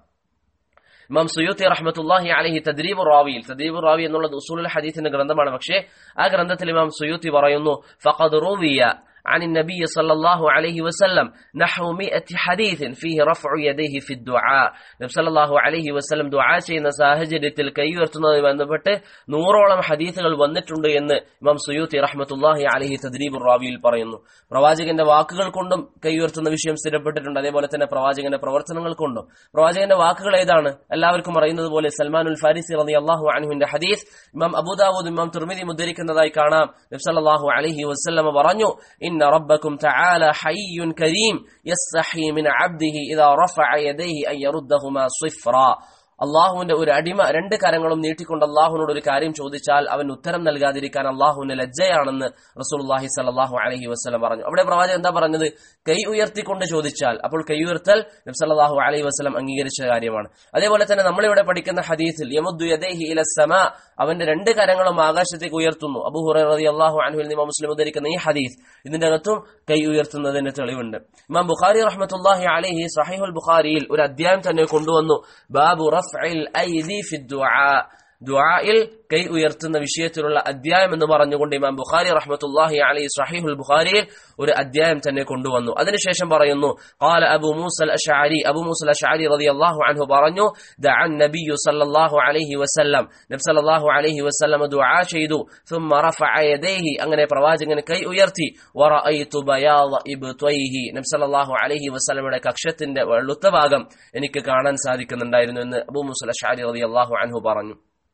ഇമാം സുയൂത്തി റഹ്മത്തുല്ലാഹി അലഹി തദ്രീബ് റാവിയിൽ തദ്രീബ് റാവി എന്നുള്ളത് ഉസൂലുൽ ഹദീസിന്റെ ഗ്രന്ഥമാണ് പക്ഷേ ആ ഗ്രന്ഥത്തിൽ ഇമാം സുയൂത്തി പറയുന്നു ഫഖദ് റൂവിയ عن النبي صلى الله عليه وسلم نحو مئة حديث فيه رفع يديه في الدعاء നബി സല്ലല്ലാഹു അലൈഹി വസല്ലം ദുആ ചെയ്യുന്ന സാഹചര്യത്തിൽ കൈ ഉയർത്തുന്നതുമായി ബന്ധപ്പെട്ട് നൂറോളം ഹദീസുകൾ വന്നിട്ടുണ്ട് എന്ന് ഇമാം സുയൂത്തി റഹ്മത്തുല്ലാഹി അലഹി തദ്രീബ് റാവിയിൽ പറയുന്നു പ്രവാചകന്റെ വാക്കുകൾ കൊണ്ടും കൈ ഉയർത്തുന്ന വിഷയം സ്ഥിരപ്പെട്ടിട്ടുണ്ട് അതേപോലെ തന്നെ പ്രവാചകന്റെ പ്രവർത്തനങ്ങൾ കൊണ്ടും പ്രവാചകന്റെ വാക്കുകൾ ഏതാണ് എല്ലാവർക്കും അറിയുന്നത് പോലെ സൽമാനുൽ ഫാരിസി റളി അള്ളാഹു അൻഹുവിന്റെ ഹദീസ് ഇമാം അബൂദാവൂദ് ഇമാം തുർമിദി ഉദ്ധരിക്കുന്നതായി കാണാം നബി സല്ലല്ലാഹു അലൈഹി വസല്ലം പറഞ്ഞു إن ربكم تعالى حي كريم يستحي من عبده إذا رفع يديه أن يردهما صفرا അള്ളാഹുവിന്റെ ഒരു അടിമ രണ്ട് കരങ്ങളും നീട്ടിക്കൊണ്ട് അള്ളാഹുവിനോട് ഒരു കാര്യം ചോദിച്ചാൽ അവൻ ഉത്തരം നൽകാതിരിക്കാൻ അള്ളാഹുവിന്റെ ലജ്ജയാണെന്ന് റസൂൽഹി സലാഹു അലഹി വസ്ലം പറഞ്ഞു അവിടെ പ്രവാചകൻ എന്താ പറഞ്ഞത് കൈ ഉയർത്തിക്കൊണ്ട് ചോദിച്ചാൽ അപ്പോൾ കൈ ഉയർത്തൽ നബ്സല്ലാഹു അലൈഹി വസ്ലം അംഗീകരിച്ച കാര്യമാണ് അതേപോലെ തന്നെ നമ്മളിവിടെ പഠിക്കുന്ന ഹദീസിൽ യമുദ്ദു യദൈഹി ഇല സമ അവന്റെ രണ്ട് കരങ്ങളും ആകാശത്തേക്ക് ഉയർത്തുന്നു അബു ഹുറൈ അള്ളാഹു അൻഹുൽ നിമ മുസ്ലിം ഉദ്ധരിക്കുന്ന ഈ ഹദീസ് ഇതിന്റെ അകത്തും കൈ ഉയർത്തുന്നതിന് തെളിവുണ്ട് ഇമാം ബുഖാരി റഹ്മത്തുല്ലാഹി അലൈഹി സഹിഹുൽ ബുഖാരിയിൽ ഒരു അധ്യായം തന്നെ കൊണ്ടുവന്നു ബാബു റഫ് الأيدي في الدعاء ദുആയിൽ കൈ ഉയർത്തുന്ന വിഷയത്തിലുള്ള അധ്യായം എന്ന് പറഞ്ഞുകൊണ്ട് ഇമാം ബുഖാരി റഹ്മത്തുല്ലാഹി അലൈഹി സഹീഹുൽ ബുഖാരിയിൽ ഒരു അധ്യായം തന്നെ കൊണ്ടുവന്നു അതിനുശേഷം പറയുന്നു قال അബു മൂസ അഷ്അരി അബു മൂസ അഷ്അരി റളിയല്ലാഹു അൻഹു പറഞ്ഞു ദഅ നബി സല്ലല്ലാഹു അലൈഹി വസല്ലം നബി സല്ലല്ലാഹു അലൈഹി വസല്ലം ദുആ ചെയ്തു ثم رفع يديه അങ്ങനെ പ്രവാചകൻ കൈ ഉയർത്തി വറഅയ്തു ബയാദ ഇബ്തൈഹി നബി സല്ലല്ലാഹു അലൈഹി വസല്ലമയുടെ കക്ഷത്തിന്റെ വെളുത്ത ഭാഗം എനിക്ക് കാണാൻ സാധിക്കുന്നുണ്ടായിരുന്നു എന്ന് അബു മൂസ അഷ്അരി റളിയല്ലാഹു അൻഹു പറഞ്ഞു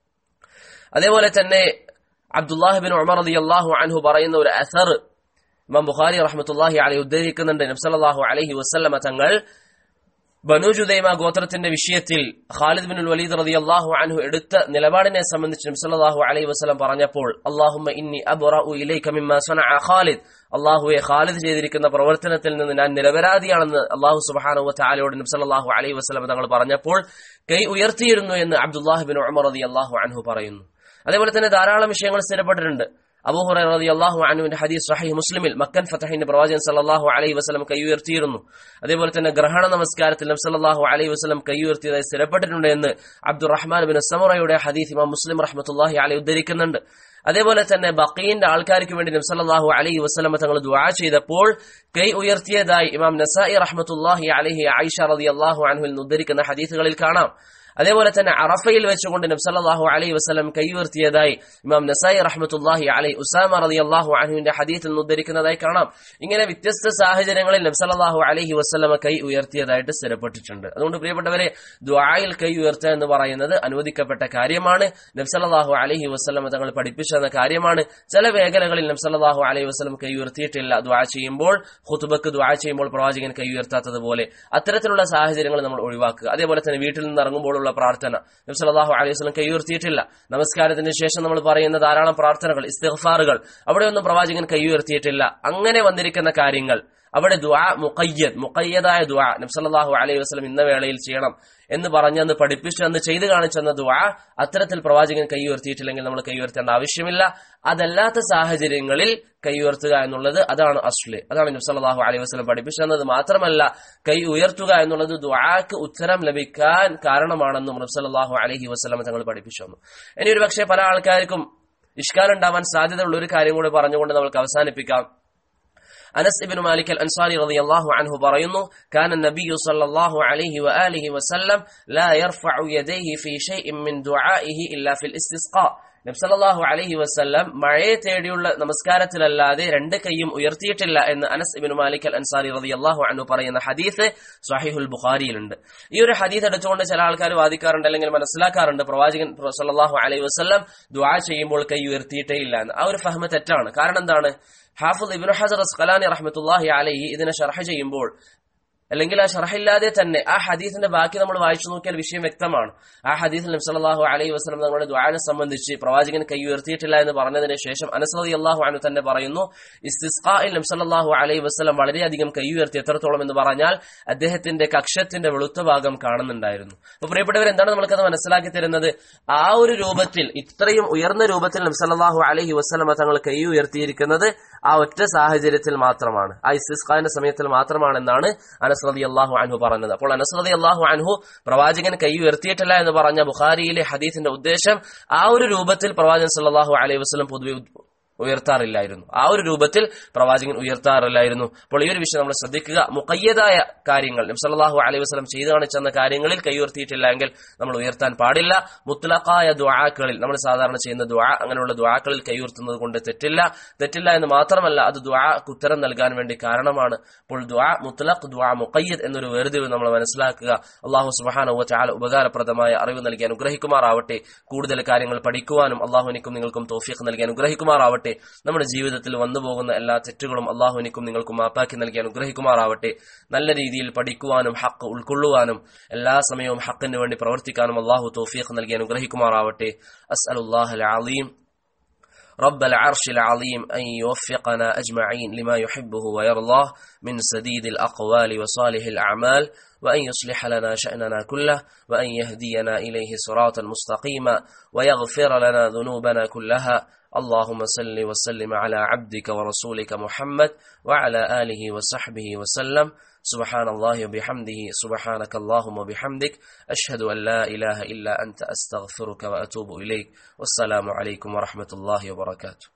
അതേപോലെ തന്നെ അബ്ദുല്ലാഹിബിൻ ഉമർ അലി അള്ളാഹു അൻഹു പറയുന്ന ഒരു അസർ ഇമാം ബുഖാരി റഹ്മത്തുല്ലാഹി അലൈഹി ഉദ്ധരിക്കുന്നുണ്ട് നബ്സല്ലാഹു അലൈഹി വസ്ല്ലമ തങ്ങൾ ബനു ജുദൈമ ഗോത്രത്തിന്റെ വിഷയത്തിൽ ഖാലിദ് ബിൻ വലീദ് റതി അള്ളാഹു അൻഹു എടുത്ത നിലപാടിനെ സംബന്ധിച്ച് നബ്സല്ലാഹു അലൈഹി വസ്ലം പറഞ്ഞപ്പോൾ അള്ളാഹുമ്മ ഇന്നി അബ്റഉ ഇലൈക മിമ്മ സനഅ ഖാലിദ് അള്ളാഹുവെ ഖാലിദ് ചെയ്തിരിക്കുന്ന പ്രവർത്തനത്തിൽ നിന്ന് ഞാൻ നിരപരാധിയാണെന്ന് അള്ളാഹു സുബ്ഹാനഹു വതആലയോട് നബ്സല്ലാഹു അലൈഹി വസ്ലം തങ്ങൾ പറഞ്ഞപ്പോൾ കൈ ഉയർത്തിയിരുന്നു എന്ന് അബ്ദുല്ലാഹിബിൻ ഉമർ റതി അള്ളാഹു അൻഹു പറയുന്നു അതേപോലെ തന്നെ ധാരാളം വിഷയങ്ങൾ സ്ഥിരപ്പെട്ടിട്ടുണ്ട് അബൂ ഹുറൈറ റളിയല്ലാഹു അൻഹുവിന്റെ ഹദീസ് സഹീഹ് മുസ്ലിമിൽ മക്കൻ ഫതഹിന്റെ പ്രവാചകൻ സല്ലല്ലാഹു അലൈഹി വസല്ലം കൈ ഉയർത്തിയിരുന്നു അതേപോലെ തന്നെ ഗ്രഹണ നമസ്കാരത്തിൽ നബി സല്ലല്ലാഹു അലൈഹി വസല്ലം കൈ ഉയർത്തിയതായി സ്ഥിരപ്പെട്ടിട്ടുണ്ട് എന്ന് അബ്ദുറഹ്മാൻ ബിൻ സമറയുടെ ഹദീസ് ഇമാം മുസ്ലിം റഹ്മത്തുള്ളാഹി അലൈഹി ഉദ്ധരിക്കുന്നുണ്ട് അതേപോലെ തന്നെ ബക്കീന്റെ ആൾക്കാർക്ക് വേണ്ടി നബി സല്ലല്ലാഹു അലൈഹി വസല്ലം തങ്ങൾ ദുആ ചെയ്തപ്പോൾ കൈ ഉയർത്തിയതായി ഇമാം നസായി റഹ്മത്തുള്ളാഹി അലൈഹി ആയിഷ റളിയല്ലാഹു അൻഹുവിൽ നിന്ന് ഉദ്ധരിക്കുന്ന ഹദീസുകളിൽ കാണാം അതേപോലെ തന്നെ അറഫയിൽ വെച്ചുകൊണ്ട് നബ്സല്ലാഹു അലൈഹി വസ്ലം കൈയുയർത്തിയതായി ഇമാം നസായി റഹ്മത്തുല്ലാഹി അലൈ ഉസാമ റതി അള്ളാഹു അഹുവിന്റെ ഹദീത്തിൽ നിന്ന് ഉദ്ധരിക്കുന്നതായി കാണാം ഇങ്ങനെ വ്യത്യസ്ത സാഹചര്യങ്ങളിൽ നബ്സല്ലാഹു അലൈഹി വസ്ലമ കൈ ഉയർത്തിയതായിട്ട് സ്ഥിരപ്പെട്ടിട്ടുണ്ട് അതുകൊണ്ട് പ്രിയപ്പെട്ടവരെ ദ്വായിൽ കൈ ഉയർത്തുക എന്ന് പറയുന്നത് അനുവദിക്കപ്പെട്ട കാര്യമാണ് നബ്സല്ലാഹു അലൈഹി വസ്ലമ തങ്ങൾ പഠിപ്പിച്ചെന്ന കാര്യമാണ് ചില മേഖലകളിൽ നബ്സല്ലാഹു അലൈഹി വസ്ലം കൈ ഉയർത്തിയിട്ടില്ല ദ്വാ ചെയ്യുമ്പോൾ ഹുത്തുബക്ക് ദ്വാ ചെയ്യുമ്പോൾ പ്രവാചകൻ കൈ ഉയർത്താത്തതുപോലെ അത്തരത്തിലുള്ള സാഹചര്യങ്ങൾ നമ്മൾ ഒഴിവാക്കുക അതേപോലെ തന്നെ വീട്ടിൽ നിന്ന് ഇറങ്ങുമ്പോഴുള്ള രൂപത്തിലുള്ള പ്രാർത്ഥന നബി സല്ലല്ലാഹു അലൈഹി വസല്ലം കൈയുയർത്തിയിട്ടില്ല നമസ്കാരത്തിന് ശേഷം നമ്മൾ പറയുന്ന ധാരാളം പ്രാർത്ഥനകൾ ഇസ്തിഗ്ഫാറുകൾ അവിടെയൊന്നും പ്രവാചകൻ കൈയുയർത്തിയിട്ടില്ല അങ്ങനെ വന്നിരിക്കുന്ന കാര്യങ്ങൾ അവിടെ ദുആ മുഖയ്യദ് മുഖയ്യദായ ദുആ നബി സല്ലല്ലാഹു അലൈഹി വസല്ലം ഇന്ന വേളയിൽ ചെയ്യണം എന്ന് പറഞ്ഞന്ന് പഠിപ്പിച്ചു അന്ന് ചെയ്തു കാണിച്ചെന്ന ദുആ അത്തരത്തിൽ പ്രവാചകൻ കൈയുയർത്തിയിട്ടില്ലെങ്കിൽ നമ്മൾ കൈയുയർത്തേണ്ട ആവശ്യമില്ല അതല്ലാത്ത സാഹചര്യങ്ങളിൽ കൈയുയർത്തുക എന്നുള്ളത് അതാണ് അസ്ല് അതാണ് നബി സല്ലല്ലാഹു അലൈഹി വസല്ലം പഠിപ്പിച്ചു തന്നത് മാത്രമല്ല കൈ ഉയർത്തുക എന്നുള്ളത് ദുആക്ക് ഉത്തരം ലഭിക്കാൻ കാരണമാണെന്നും നബി സല്ലല്ലാഹു അലൈഹി വസല്ലം തങ്ങൾ പഠിപ്പിച്ചു തന്നു ഇനി ഒരു പക്ഷേ പല ആൾക്കാർക്കും ഇഷ്കാലുണ്ടാവാൻ സാധ്യതയുള്ള ഒരു കാര്യം കൂടി പറഞ്ഞുകൊണ്ട് നമുക്ക് അവസാനിപ്പിക്കാം അനസ് ഇബ്നു മാലിക് അൽ അൻസാരി റളിയല്ലാഹു അൻഹു പറയുന്നു കാന നബിയു സല്ലല്ലാഹു അലൈഹി വആലിഹി വസല്ലം ലാ യർഫഉ യദൈഹി ഫീ ഷൈഇൻ മിൻ ദുആഇഹി ഇല്ലാ ഫിൽ ഇസ്തിസ്ഖാ നബി സല്ലല്ലാഹു അലൈഹി വസല്ലം മഴയെ തേടിയുള്ള നമസ്കാരത്തിലല്ലാതെ രണ്ട് കൈയും ഉയർത്തിയിട്ടില്ല എന്ന് അനസ് ഇബ്നു മാലിക് അൽ അൻസാരി റളിയല്ലാഹു അൻഹു പറയുന്ന ഹദീസ് സ്വഹീഹുൽ ബുഖാരിയിലുണ്ട് ഈ ഒരു ഹദീസ് എടുത്തുകൊണ്ട് ചില ആൾക്കാർ വാദിക്കാറുണ്ട് അല്ലെങ്കിൽ മനസ്സിലാക്കാറുണ്ട് പ്രവാചകൻ സല്ലല്ലാഹു അലൈഹി വസല്ലം ദുആ ചെയ്യുമ്പോൾ കൈ ഉയർത്തിയിട്ടേ ഇല്ല എന്ന് ആ ഒരു ഫഹ്മ തെറ്റാണ് കാരണം എന്താണ് ഹാഫിദ് ഇബ്നു ഹജർ അസ്ഖലാനി റഹ്മത്തുള്ളാഹി അലൈഹി ഇതിനെ ഷർഹ ചെയ്യുമ്പോൾ അല്ലെങ്കിൽ ആ ഷർഹില്ലാതെ തന്നെ ആ ഹദീസിന്റെ ബാക്കി നമ്മൾ വായിച്ചു നോക്കിയാൽ വിഷയം വ്യക്തമാണ് ആ ഹദീസിൽ നബ്സല്ലാഹു അലൈഹി വസ്ലം തങ്ങളുടെ ദ്വാനെ സംബന്ധിച്ച് പ്രവാചകൻ കൈ ഉയർത്തിയിട്ടില്ല എന്ന് പറഞ്ഞതിന് ശേഷം അനസറതി അള്ളാഹു അനു തന്നെ പറയുന്നു ഇസ്തിസ്ഖായിൽ നബ്സല്ലാഹു അലൈഹി വസ്ലം വളരെയധികം കൈ ഉയർത്തി എത്രത്തോളം എന്ന് പറഞ്ഞാൽ അദ്ദേഹത്തിന്റെ കക്ഷത്തിന്റെ വെളുത്ത ഭാഗം കാണുന്നുണ്ടായിരുന്നു അപ്പൊ പ്രിയപ്പെട്ടവർ എന്താണ് നമ്മൾക്കത് മനസ്സിലാക്കി തരുന്നത് ആ ഒരു രൂപത്തിൽ ഇത്രയും ഉയർന്ന രൂപത്തിൽ നബ്സല്ലാഹു അലൈഹി വസ്ലമ തങ്ങൾ കൈ ഉയർത്തിയിരിക്കുന്നത് ആ ഒറ്റ സാഹചര്യത്തിൽ മാത്രമാണ് ആ ഇസ്തിസ്ഖാന്റെ സമയത്തിൽ മാത്രമാണെന്നാണ് അനസ്രതി അള്ളാഹു അൻഹു പറഞ്ഞത് അപ്പോൾ അനസ്രതി അള്ളാഹു അൻഹു പ്രവാചകൻ കൈ ഉയർത്തിയിട്ടില്ല എന്ന് പറഞ്ഞ ബുഖാരിയിലെ ഹദീസിന്റെ ഉദ്ദേശം ആ ഒരു രൂപത്തിൽ പ്രവാചകൻ സല്ലാഹു അലൈഹി വസ്ലം പൊതുവെ ഉയർത്താറില്ലായിരുന്നു ആ ഒരു രൂപത്തിൽ പ്രവാചകൻ ഉയർത്താറില്ലായിരുന്നു അപ്പോൾ ഈ ഒരു വിഷയം നമ്മൾ ശ്രദ്ധിക്കുക മുക്കയ്യതായ കാര്യങ്ങൾ നബ്സല്ലാഹു അലൈഹി വസ്ലം ചെയ്തു കാണിച്ചെന്ന കാര്യങ്ങളിൽ കൈയുയർത്തിയിട്ടില്ല എങ്കിൽ നമ്മൾ ഉയർത്താൻ പാടില്ല മുത്തലക്കായ ദ്വാക്കളിൽ നമ്മൾ സാധാരണ ചെയ്യുന്ന ദ്വാ അങ്ങനെയുള്ള ദ്വാക്കളിൽ കൈയുയർത്തുന്നത് കൊണ്ട് തെറ്റില്ല തെറ്റില്ല എന്ന് മാത്രമല്ല അത് ദ്വാക്ക് ഉത്തരം നൽകാൻ വേണ്ടി കാരണമാണ് അപ്പോൾ ദ്വാ മുത്തലഖ് ദ്വാ മുക്കയ്യദ് എന്നൊരു വേർതിരിവ് നമ്മൾ മനസ്സിലാക്കുക അള്ളാഹു സുബാന ചാല ഉപകാരപ്രദമായ അറിവ് നൽകി അനുഗ്രഹിക്കുമാറാവട്ടെ കൂടുതൽ കാര്യങ്ങൾ പഠിക്കുവാനും അള്ളാഹുനിക്കും നിങ്ങൾക്കും തോഫീഖ് നൽകി അനുഗ്രഹിക്കുമാറാവട്ടെ നമ്മുടെ ജീവിതത്തിൽ വന്നു പോകുന്ന എല്ലാ തെറ്റുകളും അള്ളാഹുനിക്കും നിങ്ങൾക്കും മാപ്പാക്കി നൽകി അനുഗ്രഹിക്കുമാറാവട്ടെ നല്ല രീതിയിൽ പഠിക്കുവാനും ഹക്ക് ഉൾക്കൊള്ളുവാനും എല്ലാ സമയവും ഹക്കിന് വേണ്ടി പ്രവർത്തിക്കാനും അള്ളാഹു തോഫീഖ് നൽകി അനുഗ്രഹിക്കുമാറാവട്ടെ അസ്അലുല്ലാഹ് അലീം رب العرش العظيم أن يوفقنا أجمعين لما يحبه ويرضاه من سديد الأقوال وصالح الأعمال وأن يصلح لنا شأننا كله وأن يهدينا إليه صراطا مستقيما ويغفر لنا ذنوبنا كلها اللهم صل وسلم على عبدك ورسولك محمد وعلى آله وصحبه وسلم سبحان الله وبحمده سبحانك اللهم وبحمدك أشهد أن لا إله إلا أنت أستغفرك وأتوب إليك والسلام عليكم ورحمة الله وبركاته